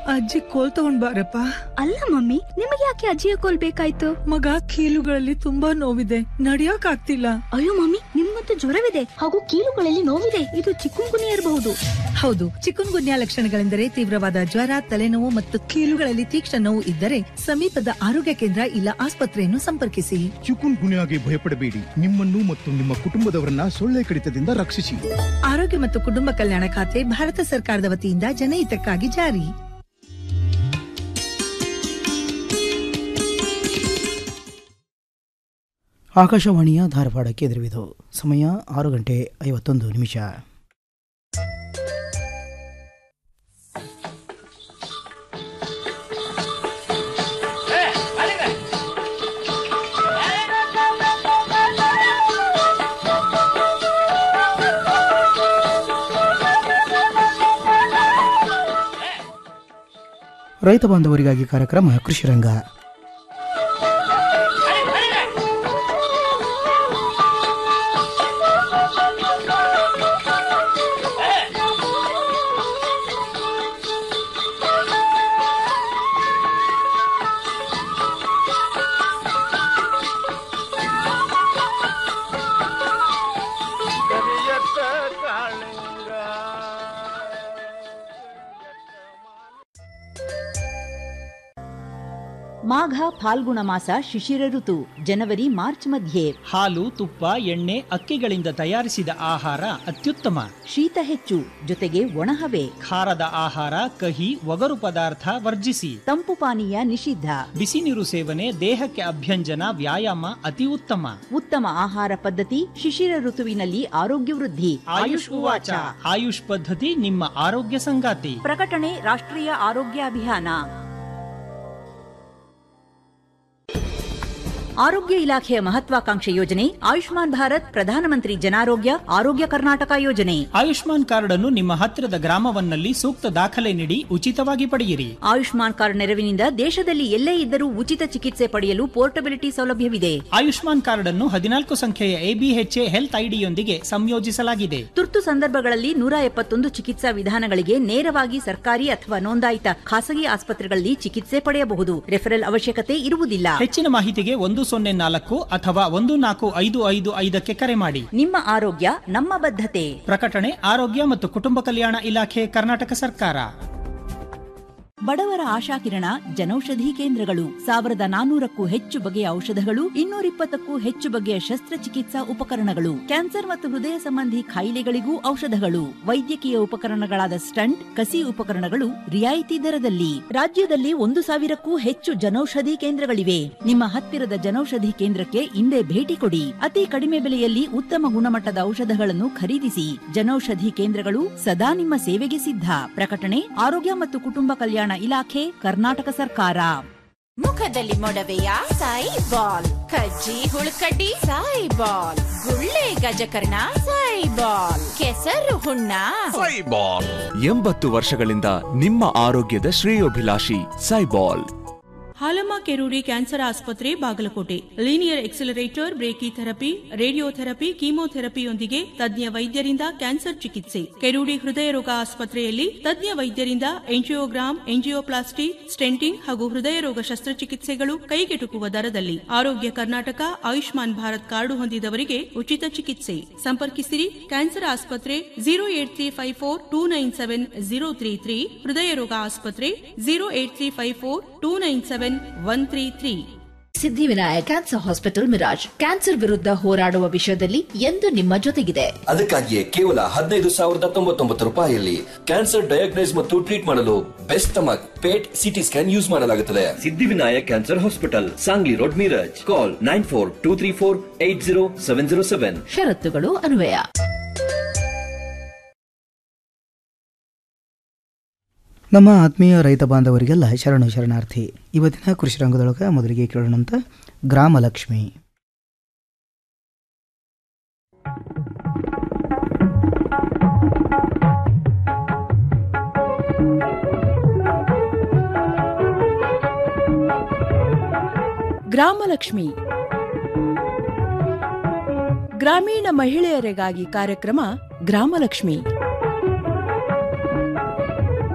ಅಜ್ಜಿ ಕೋಲ್ ತಗೊಂಡ್ ಬಾರಪ್ಪ ಅಲ್ಲ ಮಮ್ಮಿ ನಿಮಗೆ ಯಾಕೆ ಅಜ್ಜಿಯ ಕೋಲ್ ಬೇಕಾಯ್ತು ಮಗ ಕೀಲುಗಳಲ್ಲಿ ತುಂಬಾ ನೋವಿದೆ ನಡಿಯಕ್ ಆಗ್ತಿಲ್ಲ ಅಯ್ಯೋ ಮಮ್ಮಿ ನಿಮ್ಮಂತೂ ಜ್ವರವಿದೆ ಹಾಗೂ ಕೀಲುಗಳಲ್ಲಿ ನೋವಿದೆ ಇದು ಚಿಕ್ಕುಂಗುನಿ ಇರಬಹುದು ಹೌದು ಚಿಕುನ್ ಗುನ್ಯಾ ಲಕ್ಷಣಗಳೆಂದರೆ ತೀವ್ರವಾದ ಜ್ವರ ತಲೆನೋವು ಮತ್ತು ಕೀಲುಗಳಲ್ಲಿ ತೀಕ್ಷ್ಣ ನೋವು ಇದ್ದರೆ ಸಮೀಪದ ಆರೋಗ್ಯ ಕೇಂದ್ರ ಇಲ್ಲ ಆಸ್ಪತ್ರೆಯನ್ನು ಸಂಪರ್ಕಿಸಿ ಚಿಕುನ್ ಗುನ್ಯಾಗೆ ಭಯಪಡಬೇಡಿ ನಿಮ್ಮನ್ನು ಮತ್ತು ನಿಮ್ಮ ಕುಟುಂಬದವರನ್ನ ಸೊಳ್ಳೆ ಕಡಿತದಿಂದ ರಕ್ಷಿಸಿ ಆರೋಗ್ಯ ಮತ್ತು ಕುಟುಂಬ ಕಲ್ಯಾಣ ಖಾತೆ ಭಾರತ ಸರ್ಕಾರದ ವತಿಯಿಂದ ಜನಹಿತಕ್ಕಾಗಿ ಜಾರಿ ಆಕಾಶವಾಣಿಯ ಧಾರವಾಡ ಕೇಂದ್ರವಿದು ಸಮಯ ಆರು ಗಂಟೆ ಐವತ್ತೊಂದು ನಿಮಿಷ ರೈತ ಬಾಂಧವರಿಗಾಗಿ ಕಾರ್ಯಕ್ರಮ ಕೃಷಿ ರಂಗ ಮಾಘ ಫಾಲ್ಗುಣ ಮಾಸ ಶಿಶಿರ ಋತು ಜನವರಿ ಮಾರ್ಚ್ ಮಧ್ಯೆ ಹಾಲು ತುಪ್ಪ ಎಣ್ಣೆ ಅಕ್ಕಿಗಳಿಂದ ತಯಾರಿಸಿದ ಆಹಾರ ಅತ್ಯುತ್ತಮ ಶೀತ ಹೆಚ್ಚು ಜೊತೆಗೆ ಒಣಹವೆ ಖಾರದ ಆಹಾರ ಕಹಿ ಒಗರು ಪದಾರ್ಥ ವರ್ಜಿಸಿ ತಂಪು ಪಾನೀಯ ನಿಷಿದ್ಧ ಬಿಸಿ ನೀರು ಸೇವನೆ ದೇಹಕ್ಕೆ ಅಭ್ಯಂಜನ ವ್ಯಾಯಾಮ ಅತಿ ಉತ್ತಮ ಉತ್ತಮ ಆಹಾರ ಪದ್ಧತಿ ಶಿಶಿರ ಋತುವಿನಲ್ಲಿ ಆರೋಗ್ಯ ವೃದ್ಧಿ ಆಯುಷ್ ಉವಾಚ ಆಯುಷ್ ಪದ್ಧತಿ ನಿಮ್ಮ ಆರೋಗ್ಯ ಸಂಗಾತಿ ಪ್ರಕಟಣೆ ರಾಷ್ಟ್ರೀಯ ಆರೋಗ್ಯ ಅಭಿಯಾನ ಆರೋಗ್ಯ ಇಲಾಖೆಯ ಮಹತ್ವಾಕಾಂಕ್ಷೆ ಯೋಜನೆ ಆಯುಷ್ಮಾನ್ ಭಾರತ್ ಪ್ರಧಾನಮಂತ್ರಿ ಜನಾರೋಗ್ಯ ಆರೋಗ್ಯ ಕರ್ನಾಟಕ ಯೋಜನೆ ಆಯುಷ್ಮಾನ್ ಕಾರ್ಡ್ ಅನ್ನು ನಿಮ್ಮ ಹತ್ತಿರದ ಗ್ರಾಮವನ್ನಲ್ಲಿ ಸೂಕ್ತ ದಾಖಲೆ ನೀಡಿ ಉಚಿತವಾಗಿ ಪಡೆಯಿರಿ ಆಯುಷ್ಮಾನ್ ಕಾರ್ಡ್ ನೆರವಿನಿಂದ ದೇಶದಲ್ಲಿ ಎಲ್ಲೇ ಇದ್ದರೂ ಉಚಿತ ಚಿಕಿತ್ಸೆ ಪಡೆಯಲು ಪೋರ್ಟಬಿಲಿಟಿ ಸೌಲಭ್ಯವಿದೆ ಆಯುಷ್ಮಾನ್ ಕಾರ್ಡ್ ಅನ್ನು ಹದಿನಾಲ್ಕು ಸಂಖ್ಯೆಯ ಎಬಿಎಚ್ಎ ಹೆಲ್ತ್ ಐಡಿಯೊಂದಿಗೆ ಸಂಯೋಜಿಸಲಾಗಿದೆ ತುರ್ತು ಸಂದರ್ಭಗಳಲ್ಲಿ ನೂರ ಎಪ್ಪತ್ತೊಂದು ಚಿಕಿತ್ಸಾ ವಿಧಾನಗಳಿಗೆ ನೇರವಾಗಿ ಸರ್ಕಾರಿ ಅಥವಾ ನೋಂದಾಯಿತ ಖಾಸಗಿ ಆಸ್ಪತ್ರೆಗಳಲ್ಲಿ ಚಿಕಿತ್ಸೆ ಪಡೆಯಬಹುದು ರೆಫರಲ್ ಅವಶ್ಯಕತೆ ಇರುವುದಿಲ್ಲ ಹೆಚ್ಚಿನ ಮಾಹಿತಿಗೆ ಒಂದು ಸೊನ್ನೆ ನಾಲ್ಕು ಅಥವಾ ಒಂದು ನಾಲ್ಕು ಐದು ಐದು ಐದಕ್ಕೆ ಕರೆ ಮಾಡಿ ನಿಮ್ಮ ಆರೋಗ್ಯ ನಮ್ಮ ಬದ್ಧತೆ ಪ್ರಕಟಣೆ ಆರೋಗ್ಯ ಮತ್ತು ಕುಟುಂಬ ಕಲ್ಯಾಣ ಇಲಾಖೆ ಕರ್ನಾಟಕ ಸರ್ಕಾರ ಬಡವರ ಆಶಾಕಿರಣ ಜನೌಷಧಿ ಕೇಂದ್ರಗಳು ಸಾವಿರದ ನಾನೂರಕ್ಕೂ ಹೆಚ್ಚು ಬಗೆಯ ಔಷಧಗಳು ಇನ್ನೂರಿಪ್ಪತ್ತಕ್ಕೂ ಹೆಚ್ಚು ಬಗೆಯ ಶಸ್ತ್ರಚಿಕಿತ್ಸಾ ಉಪಕರಣಗಳು ಕ್ಯಾನ್ಸರ್ ಮತ್ತು ಹೃದಯ ಸಂಬಂಧಿ ಕಾಯಿಲೆಗಳಿಗೂ ಔಷಧಗಳು ವೈದ್ಯಕೀಯ ಉಪಕರಣಗಳಾದ ಸ್ಟಂಟ್ ಕಸಿ ಉಪಕರಣಗಳು ರಿಯಾಯಿತಿ ದರದಲ್ಲಿ ರಾಜ್ಯದಲ್ಲಿ ಒಂದು ಸಾವಿರಕ್ಕೂ ಹೆಚ್ಚು ಜನೌಷಧಿ ಕೇಂದ್ರಗಳಿವೆ ನಿಮ್ಮ ಹತ್ತಿರದ ಜನೌಷಧಿ ಕೇಂದ್ರಕ್ಕೆ ಇಂದೇ ಭೇಟಿ ಕೊಡಿ ಅತಿ ಕಡಿಮೆ ಬೆಲೆಯಲ್ಲಿ ಉತ್ತಮ ಗುಣಮಟ್ಟದ ಔಷಧಗಳನ್ನು ಖರೀದಿಸಿ ಜನೌಷಧಿ ಕೇಂದ್ರಗಳು ಸದಾ ನಿಮ್ಮ ಸೇವೆಗೆ ಸಿದ್ಧ ಪ್ರಕಟಣೆ ಆರೋಗ್ಯ ಮತ್ತು ಕುಟುಂಬ ಕಲ್ಯಾಣ ಇಲಾಖೆ ಕರ್ನಾಟಕ ಸರ್ಕಾರ ಮುಖದಲ್ಲಿ ಮೊಡವೆಯ ಸಾಯಿ ಬಾಲ್ ಕಜ್ಜಿ ಹುಳುಕಡ್ಡಿ ಸಾಯಿ ಬಾಲ್ ಗುಳ್ಳೆ ಗಜಕರ್ಣ ಸಾಯಿ ಬಾಲ್ ಕೆಸರು ಹುಣ್ಣ ಸೈಬಾಲ್ ಎಂಬತ್ತು ವರ್ಷಗಳಿಂದ ನಿಮ್ಮ ಆರೋಗ್ಯದ ಶ್ರೇಯೋಭಿಲಾಷಿ ಸೈಬಾಲ್ ಹಾಲಮ್ಮ ಕೆರೂಡಿ ಕ್ಯಾನ್ಸರ್ ಆಸ್ಪತ್ರೆ Bagalkote linear accelerator brachytherapy radiotherapy ಕೀಮೋಥೆರಪಿಯೊಂದಿಗೆ ತಜ್ಞ ವೈದ್ಯರಿಂದ ಕ್ಯಾನ್ಸರ್ ಚಿಕಿತ್ಸೆ ಕೆರೂಡಿ ಹೃದಯ ರೋಗ ಆಸ್ಪತ್ರೆಯಲ್ಲಿ ತಜ್ಞ ವೈದ್ಯರಿಂದ ಎಂಜಿಯೋಗ್ರಾಮ್ ಎಂಜಿಯೋಪ್ಲಾಸ್ಟಿ ಸ್ಟೆಂಟಿಂಗ್ ಹಾಗೂ ಹೃದಯ ರೋಗ ಶಸ್ತ್ರಚಿಕಿತ್ಸೆಗಳು ಕೈಗೆಟುಕುವ ದರದಲ್ಲಿ ಆರೋಗ್ಯ ಕರ್ನಾಟಕ ಆಯುಷ್ಮಾನ್ ಭಾರತ್ ಕಾರ್ಡು ಹೊಂದಿದವರಿಗೆ ಉಚಿತ ಚಿಕಿತ್ಸೆ ಸಂಪರ್ಕಿಸಿರಿ ಕ್ಯಾನ್ಸರ್ ಆಸ್ಪತ್ರೆ zero eight three five four two nine seven zero three three ಹೃದಯ ರೋಗ ಆಸ್ಪತ್ರೆ zero eight three five four two nine seven one three three Siddhivinayak cancer hospital Miraj cancer ವಿರುದ್ಧ ಹೋರಾಡುವ ವಿಷಯದಲ್ಲಿ ಎಂದು ನಿಮ್ಮ ಜೊತೆಗಿದೆ ಅದಕ್ಕಾಗಿಯೇ ಕೇವಲ ಹದಿನೈದು ಸಾವಿರದ ತೊಂಬತ್ತೊಂಬತ್ತು ರೂಪಾಯಿಯಲ್ಲಿ ಕ್ಯಾನ್ಸರ್ ಡಯಾಗ್ನೈಸ್ ಮತ್ತು ಟ್ರೀಟ್ ಮಾಡಲು best stomach PET CT scan use ಮಾಡಲಾಗುತ್ತದೆ Siddhivinayak cancer hospital Sangli road Miraj call nine four two three four eight zero seven zero seven ಷರತ್ತುಗಳು ಅನ್ವಯ ನಮ್ಮ ಆತ್ಮೀಯ ರೈತ ಬಾಂಧವರಿಗೆಲ್ಲ ಶರಣು ಶರಣಾರ್ಥಿ ಇವತ್ತಿನ ಕೃಷಿ ರಂಗದೊಳಗೆ ಮೊದಲಿಗೆ ಕೇಳೋಣಂತ ಗ್ರಾಮಲಕ್ಷ್ಮಿ ಗ್ರಾಮಲಕ್ಷ್ಮಿ ಗ್ರಾಮೀಣ ಮಹಿಳೆಯರಿಗಾಗಿ ಕಾರ್ಯಕ್ರಮ ಗ್ರಾಮಲಕ್ಷ್ಮಿ ಇಂದಿನ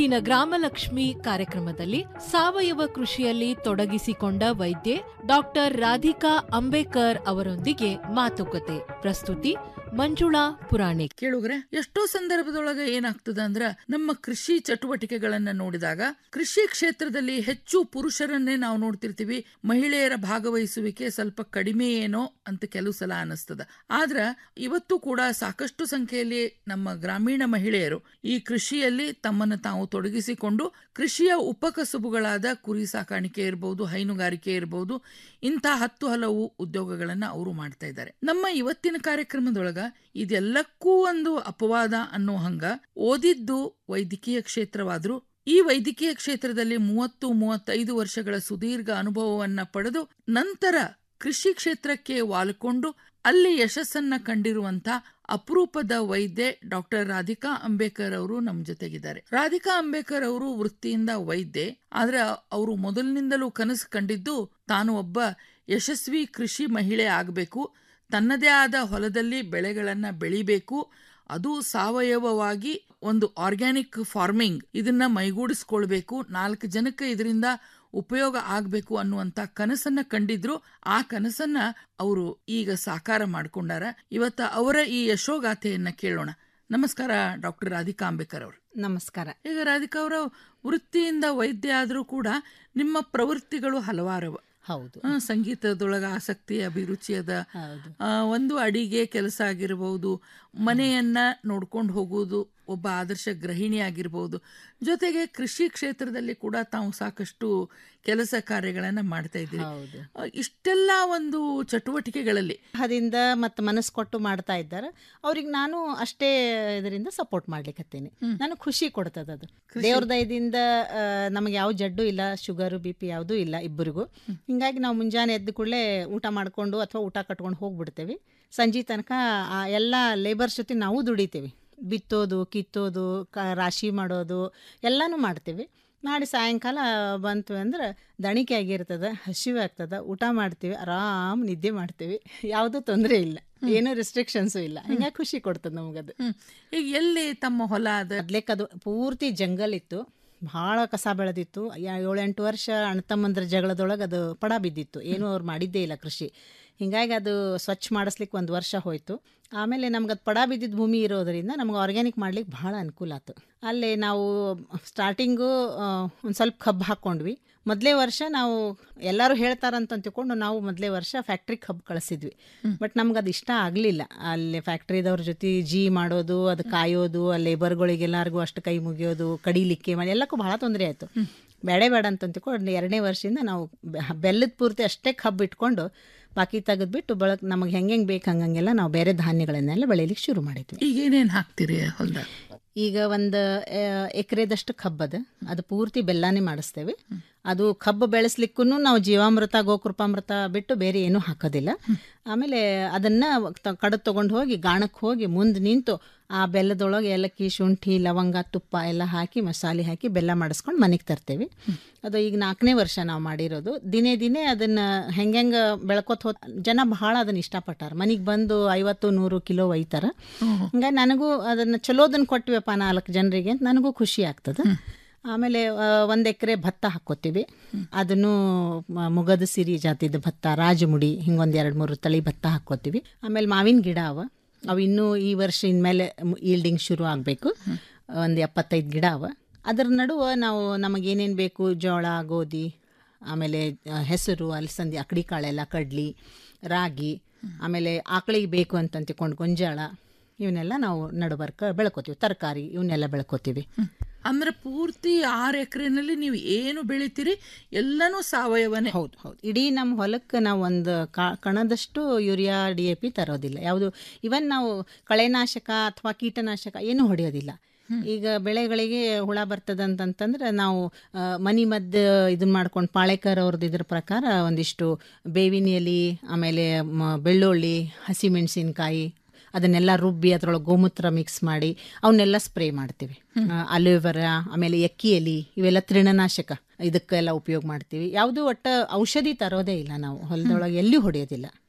ಇಂದಿನ ಗ್ರಾಮಲಕ್ಷ್ಮಿ ಕಾರ್ಯಕ್ರಮದಲ್ಲಿ ಸಾವಯವ ಕೃಷಿಯಲ್ಲಿ ತೊಡಗಿಸಿಕೊಂಡ ವೈದ್ಯೆ ಡಾಕ್ಟರ್ ರಾಧಿಕಾ ಅಂಬೇಕರ್ ಅವರೊಂದಿಗೆ ಮಾತುಕತೆ ಪ್ರಸ್ತುತಿ ಮಂಜುಳಾ ಪುರಾಣಿಕ್ ಕೇಳುಗ್ರೆ ಎಷ್ಟೋ ಸಂದರ್ಭದೊಳಗೆ ಏನಾಗ್ತದ ಅಂದ್ರ ನಮ್ಮ ಕೃಷಿ ಚಟುವಟಿಕೆಗಳನ್ನ ನೋಡಿದಾಗ ಕೃಷಿ ಕ್ಷೇತ್ರದಲ್ಲಿ ಹೆಚ್ಚು ಪುರುಷರನ್ನೇ ನಾವು ನೋಡ್ತಿರ್ತೀವಿ ಮಹಿಳೆಯರ ಭಾಗವಹಿಸುವಿಕೆ ಸ್ವಲ್ಪ ಕಡಿಮೆ ಏನೋ ಅಂತ ಕೆಲವು ಸಲ ಅನಿಸ್ತದ ಆದ್ರ ಇವತ್ತು ಕೂಡ ಸಾಕಷ್ಟು ಸಂಖ್ಯೆಯಲ್ಲಿ ನಮ್ಮ ಗ್ರಾಮೀಣ ಮಹಿಳೆಯರು ಈ ಕೃಷಿಯಲ್ಲಿ ತಮ್ಮನ್ನು ತಾವು ತೊಡಗಿಸಿಕೊಂಡು ಕೃಷಿಯ ಉಪಕಸುಬುಗಳಾದ ಕುರಿ ಸಾಕಾಣಿಕೆ ಇರಬಹುದು ಹೈನುಗಾರಿಕೆ ಇರಬಹುದು ಇಂಥ ಹತ್ತು ಹಲವು ಉದ್ಯೋಗಗಳನ್ನ ಅವರು ಮಾಡ್ತಾ ಇದ್ದಾರೆ ನಮ್ಮ ಇವತ್ತಿನ ಕಾರ್ಯಕ್ರಮದೊಳಗ ಇದೆಲ್ಲಕ್ಕೂ ಒಂದು ಅಪವಾದ ಅನ್ನೋ ಹಂಗ ಓದಿದ್ದು ವೈದ್ಯಕೀಯ ಕ್ಷೇತ್ರವಾದ್ರೂ ಈ ವೈದ್ಯಕೀಯ ಕ್ಷೇತ್ರದಲ್ಲಿ ಮೂವತ್ತು ಮೂವತ್ತೈದು ವರ್ಷಗಳ ಸುದೀರ್ಘ ಅನುಭವವನ್ನ ಪಡೆದು ನಂತರ ಕೃಷಿ ಕ್ಷೇತ್ರಕ್ಕೆ ವಾಲ್ಕೊಂಡು ಅಲ್ಲಿ ಯಶಸ್ಸನ್ನ ಕಂಡಿರುವಂತ ಅಪರೂಪದ ವೈದ್ಯೆ ಡಾಕ್ಟರ್ ರಾಧಿಕಾ ಅಂಬೇಕರ್ ಅವರು ನಮ್ಮ ಜೊತೆಗಿದ್ದಾರೆ ರಾಧಿಕಾ ಅಂಬೇಕರ್ ಅವರು ವೃತ್ತಿಯಿಂದ ವೈದ್ಯೆ ಆದ್ರೆ ಅವರು ಮೊದಲಿನಿಂದಲೂ ಕನಸು ಕಂಡಿದ್ದು ತಾನು ಒಬ್ಬ ಯಶಸ್ವಿ ಕೃಷಿ ಮಹಿಳೆ ಆಗಬೇಕು ತನ್ನದೇ ಆದ ಹೊಲದಲ್ಲಿ ಬೆಳೆಗಳನ್ನ ಬೆಳಿಬೇಕು ಅದು ಸಾವಯವವಾಗಿ ಒಂದು ಆರ್ಗ್ಯಾನಿಕ್ ಫಾರ್ಮಿಂಗ್ ಇದನ್ನ ಮೈಗೂಡಿಸ್ಕೊಳ್ಬೇಕು ನಾಲ್ಕು ಜನಕ್ಕೆ ಇದರಿಂದ ಉಪಯೋಗ ಆಗಬೇಕು ಅನ್ನುವಂತ ಕನಸನ್ನ ಕಂಡಿದ್ರು ಆ ಕನಸನ್ನ ಅವರು ಈಗ ಸಾಕಾರ ಮಾಡ್ಕೊಂಡಾರ ಇವತ್ತ ಅವರ ಈ ಯಶೋಗಾಥೆಯನ್ನ ಕೇಳೋಣ ನಮಸ್ಕಾರ ಡಾಕ್ಟರ್ ರಾಧಿಕಾ ಅಂಬೇಕರ್ ಅವರು ನಮಸ್ಕಾರ ಈಗ ರಾಧಿಕಾ ಅವರ ವೃತ್ತಿಯಿಂದ ವೈದ್ಯ ಆದರೂ ಕೂಡ ನಿಮ್ಮ ಪ್ರವೃತ್ತಿಗಳು ಹಲವಾರವ ಹೌದು ಆ, ಸಂಗೀತದೊಳಗ ಆಸಕ್ತಿ ಅಭಿರುಚಿ ಅದ ಆ, ಒಂದು ಅಡಿಗೆ ಕೆಲಸ ಆಗಿರಬಹುದು ಮನೆಯನ್ನ ನೋಡ್ಕೊಂಡು ಹೋಗುವುದು ಒಬ್ಬ ಆದರ್ಶ ಗೃಹಿಣಿ ಆಗಿರಬಹುದು ಜೊತೆಗೆ ಕೃಷಿ ಕ್ಷೇತ್ರದಲ್ಲಿ ಕೂಡ ತಾವು ಸಾಕಷ್ಟು ಕೆಲಸ ಕಾರ್ಯಗಳನ್ನ ಮಾಡ್ತಾ ಇದ್ದೀರಿ ಹೌದು. ಆ, ಇಷ್ಟೆಲ್ಲ ಒಂದು ಚಟುವಟಿಕೆಗಳಲ್ಲಿ ಹದಿಂದ ಮತ್ತು ಮನಸ್ಸು ಕೊಟ್ಟು ಮಾಡ್ತಾ ಇದ್ದಾರೆ ಅವ್ರಿಗೆ ನಾನು ಅಷ್ಟೇ ಇದರಿಂದ ಸಪೋರ್ಟ್ ಮಾಡ್ಲಿಕ್ಕತ್ತೀನಿ ನಾನು ಖುಷಿ ಕೊಡ್ತದ ಅದು ದೇವ್ರ ದಯದಿಂದ ಆ, ನಮಗೆ ಯಾವ ಜಡ್ಡು ಇಲ್ಲ ಶುಗರು ಬಿ ಪಿ ಯಾವುದೂ ಇಲ್ಲ ಇಬ್ಬರಿಗೂ ಹಿಂಗಾಗಿ ನಾವು ಮುಂಜಾನೆ ಎದ್ದ ಕೂಡಲೇ ಊಟ ಮಾಡ್ಕೊಂಡು ಅಥವಾ ಊಟ ಕಟ್ಕೊಂಡು ಹೋಗ್ಬಿಡ್ತೇವೆ ಸಂಜೆ ತನಕ ಆ ಎಲ್ಲ ಲೇಬರ್ಸ್ ಜೊತೆ ನಾವು ದುಡಿತೀವಿ ಬಿತ್ತೋದು ಕಿತ್ತೋದು ಕ ರಾಶಿ ಮಾಡೋದು ಎಲ್ಲನೂ ಮಾಡ್ತೀವಿ ಮಾಡಿ ಸಾಯಂಕಾಲ ಬಂತು ಅಂದ್ರೆ ದಣಿಕೆ ಆಗಿರ್ತದೆ ಹಸಿವೆ ಆಗ್ತದೆ ಊಟ ಮಾಡ್ತೀವಿ ಆರಾಮ್ ನಿದ್ದೆ ಮಾಡ್ತೀವಿ ಯಾವುದೂ ತೊಂದರೆ ಇಲ್ಲ ಏನೂ ರೆಸ್ಟ್ರಿಕ್ಷನ್ಸು ಇಲ್ಲ ಹಿಂಗಾಗಿ ಖುಷಿ ಕೊಡ್ತದೆ ನಮಗದು ಈಗ ಎಲ್ಲಿ ತಮ್ಮ ಹೊಲ ಅದ ಅದು ಪೂರ್ತಿ ಜಂಗಲ್ ಇತ್ತು ಭಾಳ ಕಸ ಬೆಳೆದಿತ್ತು ಯಾ- ಏಳೆಂಟು ವರ್ಷ ಅಣ್ಣತಮ್ಮಂದ್ರ ಜಗಳದೊಳಗೆ ಅದು ಪಡ ಬಿದ್ದಿತ್ತು ಏನೂ ಅವ್ರು ಮಾಡಿದ್ದೇ ಇಲ್ಲ ಕೃಷಿ ಹಿಂಗಾಗಿ ಅದು ಸ್ವಚ್ಛ ಮಾಡಿಸ್ಲಿಕ್ಕೆ ಒಂದು ವರ್ಷ ಹೋಯ್ತು ಆಮೇಲೆ ನಮ್ಗೆ ಅದು ಪಡ ಬಿದ್ದಿದ್ದ ಭೂಮಿ ಇರೋದರಿಂದ ನಮ್ಗೆ ಆರ್ಗ್ಯಾನಿಕ್ ಮಾಡ್ಲಿಕ್ಕೆ ಭಾಳ ಅನುಕೂಲ ಆಯ್ತು ಅಲ್ಲಿ ನಾವು ಸ್ಟಾರ್ಟಿಂಗು ಒಂದು ಸ್ವಲ್ಪ ಕಬ್ಬು ಹಾಕ್ಕೊಂಡ್ವಿ ಮೊದಲೇ ವರ್ಷ ನಾವು ಎಲ್ಲರೂ ಹೇಳ್ತಾರಂತ ತಿಳ್ಕೊಂಡು ನಾವು ಮೊದಲೇ ವರ್ಷ ಫ್ಯಾಕ್ಟ್ರಿಗೆ ಕಬ್ಬು ಕಳಿಸಿದ್ವಿ ಬಟ್ ನಮ್ಗೆ ಅದು ಇಷ್ಟ ಆಗಲಿಲ್ಲ ಅಲ್ಲಿ ಫ್ಯಾಕ್ಟ್ರಿದವ್ರ ಜೊತೆ ಜಿ ಮಾಡೋದು ಅದು ಕಾಯೋದು ಆ ಲೇಬರ್ಗಳಿಗೆಲ್ಲರಿಗೂ ಅಷ್ಟು ಕೈ ಮುಗಿಯೋದು ಕಡಿಲಿಕ್ಕೆ ಮಾಡಿ ಎಲ್ಲಕ್ಕೂ ಭಾಳ ತೊಂದರೆ ಆಯಿತು ಬೇಡ ಬೇಡ ಅಂತ ತಿಳ್ಕೊಂಡು ಎರಡನೇ ವರ್ಷದಿಂದ ನಾವು ಬೆ- ಬೆಲ್ಲದ ಪೂರ್ತಿ ಅಷ್ಟೇ ಕಬ್ಬು ಇಟ್ಕೊಂಡು ಬಾಕಿ ತೆಗೆದ್ಬಿಟ್ಟು ಬಳಕ್ ನಮಗೆ ಹೆಂಗೆ ಹೆಂಗೆ ಬೇಕು ಹಂಗಂಗೆಲ್ಲ ನಾವು ಬೇರೆ ಧಾನ್ಯಗಳನ್ನೆಲ್ಲ ಬೆಳೀಲಿಕ್ಕೆ ಶುರು ಮಾಡಿದ್ವಿ ಈಗ ಏನೇನ್ ಹಾಕ್ತೀರಿ ಹೊಲ್ದಾಗ ಈಗ ಒಂದು ಎಕರೆದಷ್ಟು ಕಬ್ಬದ ಅದು ಪೂರ್ತಿ ಬೆಲ್ಲನೇ ಮಾಡಿಸ್ತೇವೆ ಅದು ಕಬ್ಬು ಬೆಳೆಸ್ಲಿಕ್ಕೂ ನಾವು ಜೀವಾಮೃತ ಗೋಕೃಪಾಮೃತ ಬಿಟ್ಟು ಬೇರೆ ಏನೂ ಹಾಕೋದಿಲ್ಲ ಆಮೇಲೆ ಅದನ್ನ ತ- ಕಡದ್ ತಗೊಂಡು ಹೋಗಿ ಗಾಣಕ್ಕೆ ಹೋಗಿ ಮುಂದೆ ನಿಂತು ಆ ಬೆಲ್ಲದೊಳಗೆ ಏಲಕ್ಕಿ ಶುಂಠಿ ಲವಂಗ ತುಪ್ಪ ಎಲ್ಲ ಹಾಕಿ ಮಸಾಲೆ ಹಾಕಿ ಬೆಲ್ಲ ಮಾಡಿಸ್ಕೊಂಡು ಮನೆಗೆ ತರ್ತೇವೆ ಅದು ಈಗ ನಾಲ್ಕನೇ ವರ್ಷ ನಾವು ಮಾಡಿರೋದು ದಿನೇ ದಿನೇ ಅದನ್ನ ಹೆಂಗೆಂಗೆ ಬೆಳ್ಕೊತ ಹೋತ್ ಜನ ಭಾಳ ಅದನ್ನ ಇಷ್ಟಪಟ್ಟಾರ ಮನೆಗೆ ಬಂದು ಐವತ್ತು ನೂರು ಕಿಲೋ ಒಯ್ತಾರ ಹಂಗಾಗಿ ನನಗೂ ಅದನ್ನ ಚಲೋದನ್ನ ಕೊಟ್ಟಿವಪ್ಪ ನಾಲ್ಕು ಜನರಿಗೆ ಅಂತ ನನಗೂ ಖುಷಿ ಆಗ್ತದೆ ಆಮೇಲೆ ಒಂದು ಎಕರೆ ಭತ್ತ ಹಾಕ್ಕೋತೀವಿ ಅದನ್ನು ಮ- ಮುಗದ ಸಿರಿ ಜಾತಿದ ಭತ್ತ ರಾಜಮುಡಿ ಹಿಂಗೊಂದು ಎರಡು ಮೂರು ತಳಿ ಭತ್ತ ಹಾಕ್ಕೋತೀವಿ ಆಮೇಲೆ ಮಾವಿನ ಗಿಡ ಅವ ಅವು ಇನ್ನೂ ಈ ವರ್ಷ ಇನ್ಮೇಲೆ ಈಲ್ಡಿಂಗ್ ಶುರು ಆಗಬೇಕು ಒಂದು ಎಪ್ಪತ್ತೈದು ಗಿಡ ಅವ ಅದರ ನಡುವೆ ನಾವು ನಮಗೇನೇನು ಬೇಕು ಜೋಳ ಗೋಧಿ ಆಮೇಲೆ ಆ, ಹೆಸರು ಅಲಸಂದಿ ಅಕಡಿ ಕಾಳೆಲ್ಲ ಕಡ್ಲಿ ರಾಗಿ ಆಮೇಲೆ ಆಕಳಿಗೆ ಬೇಕು ಅಂತ ತಿಳ್ಕೊಂಡು ಗೊಂಜಾಳ ಇವನ್ನೆಲ್ಲ ನಾವು ನಡುಬರ್ಕ ಬೆಳ್ಕೊತೀವಿ ತರಕಾರಿ ಇವನ್ನೆಲ್ಲ ಬೆಳ್ಕೊತೀವಿ ಅಂದ್ರೆ ಪೂರ್ತಿ ಆರು ಎಕರೆನಲ್ಲಿ ನೀವು ಏನು ಬೆಳಿತೀರಿ ಎಲ್ಲನೂ ಸಾವಯವನೇ ಹೌದು ಹೌದು ಇಡೀ ನಮ್ಮ ಹೊಲಕ್ಕೆ ನಾವು ಒಂದು ಕಾ- ಕಣದಷ್ಟು ಯೂರಿಯಾ ಡಿ ಎ ಪಿ ತರೋದಿಲ್ಲ ಯಾವುದು ಇವನ್ ನಾವು ಕಳೆನಾಶಕ ಅಥವಾ ಕೀಟನಾಶಕ ಏನೂ ಹೊಡೆಯೋದಿಲ್ಲ ಈಗ ಬೆಳೆಗಳಿಗೆ ಹುಳ ಬರ್ತದಂತಂತಂದ್ರೆ ನಾವು ಆ, ಮನಿ ಮದ್ದು ಇದನ್ನ ಮಾಡ್ಕೊಂಡು ಪಾಳೇಕರ್ ಅವ್ರದ್ದು ಇದ್ರ ಪ್ರಕಾರ ಒಂದಿಷ್ಟು ಬೇವಿನ ಎಲೆ ಆಮೇಲೆ ಮ- ಬೆಳ್ಳುಳ್ಳಿ ಹಸಿಮೆಣಸಿನ್ಕಾಯಿ ಅದನ್ನೆಲ್ಲ ರುಬ್ಬಿ ಅದ್ರೊಳಗೆ ಗೋಮೂತ್ರ ಮಿಕ್ಸ್ ಮಾಡಿ ಅವನ್ನೆಲ್ಲ ಸ್ಪ್ರೇ ಮಾಡ್ತೀವಿ ಅಲೋವೆರಾ ಆಮೇಲೆ ಎಕ್ಕಿ ಎಲಿ ಇವೆಲ್ಲ ತೃಣನಾಶಕ ಇದಕ್ಕೆಲ್ಲ ಉಪಯೋಗ ಮಾಡ್ತೀವಿ ಯಾವುದು ಒಟ್ಟು ಔಷಧಿ ತರೋದೇ ಇಲ್ಲ ನಾವು ಹೊಲದೊಳಗೆ ಎಲ್ಲಿ ಹೊಡೆಯೋದಿಲ್ಲ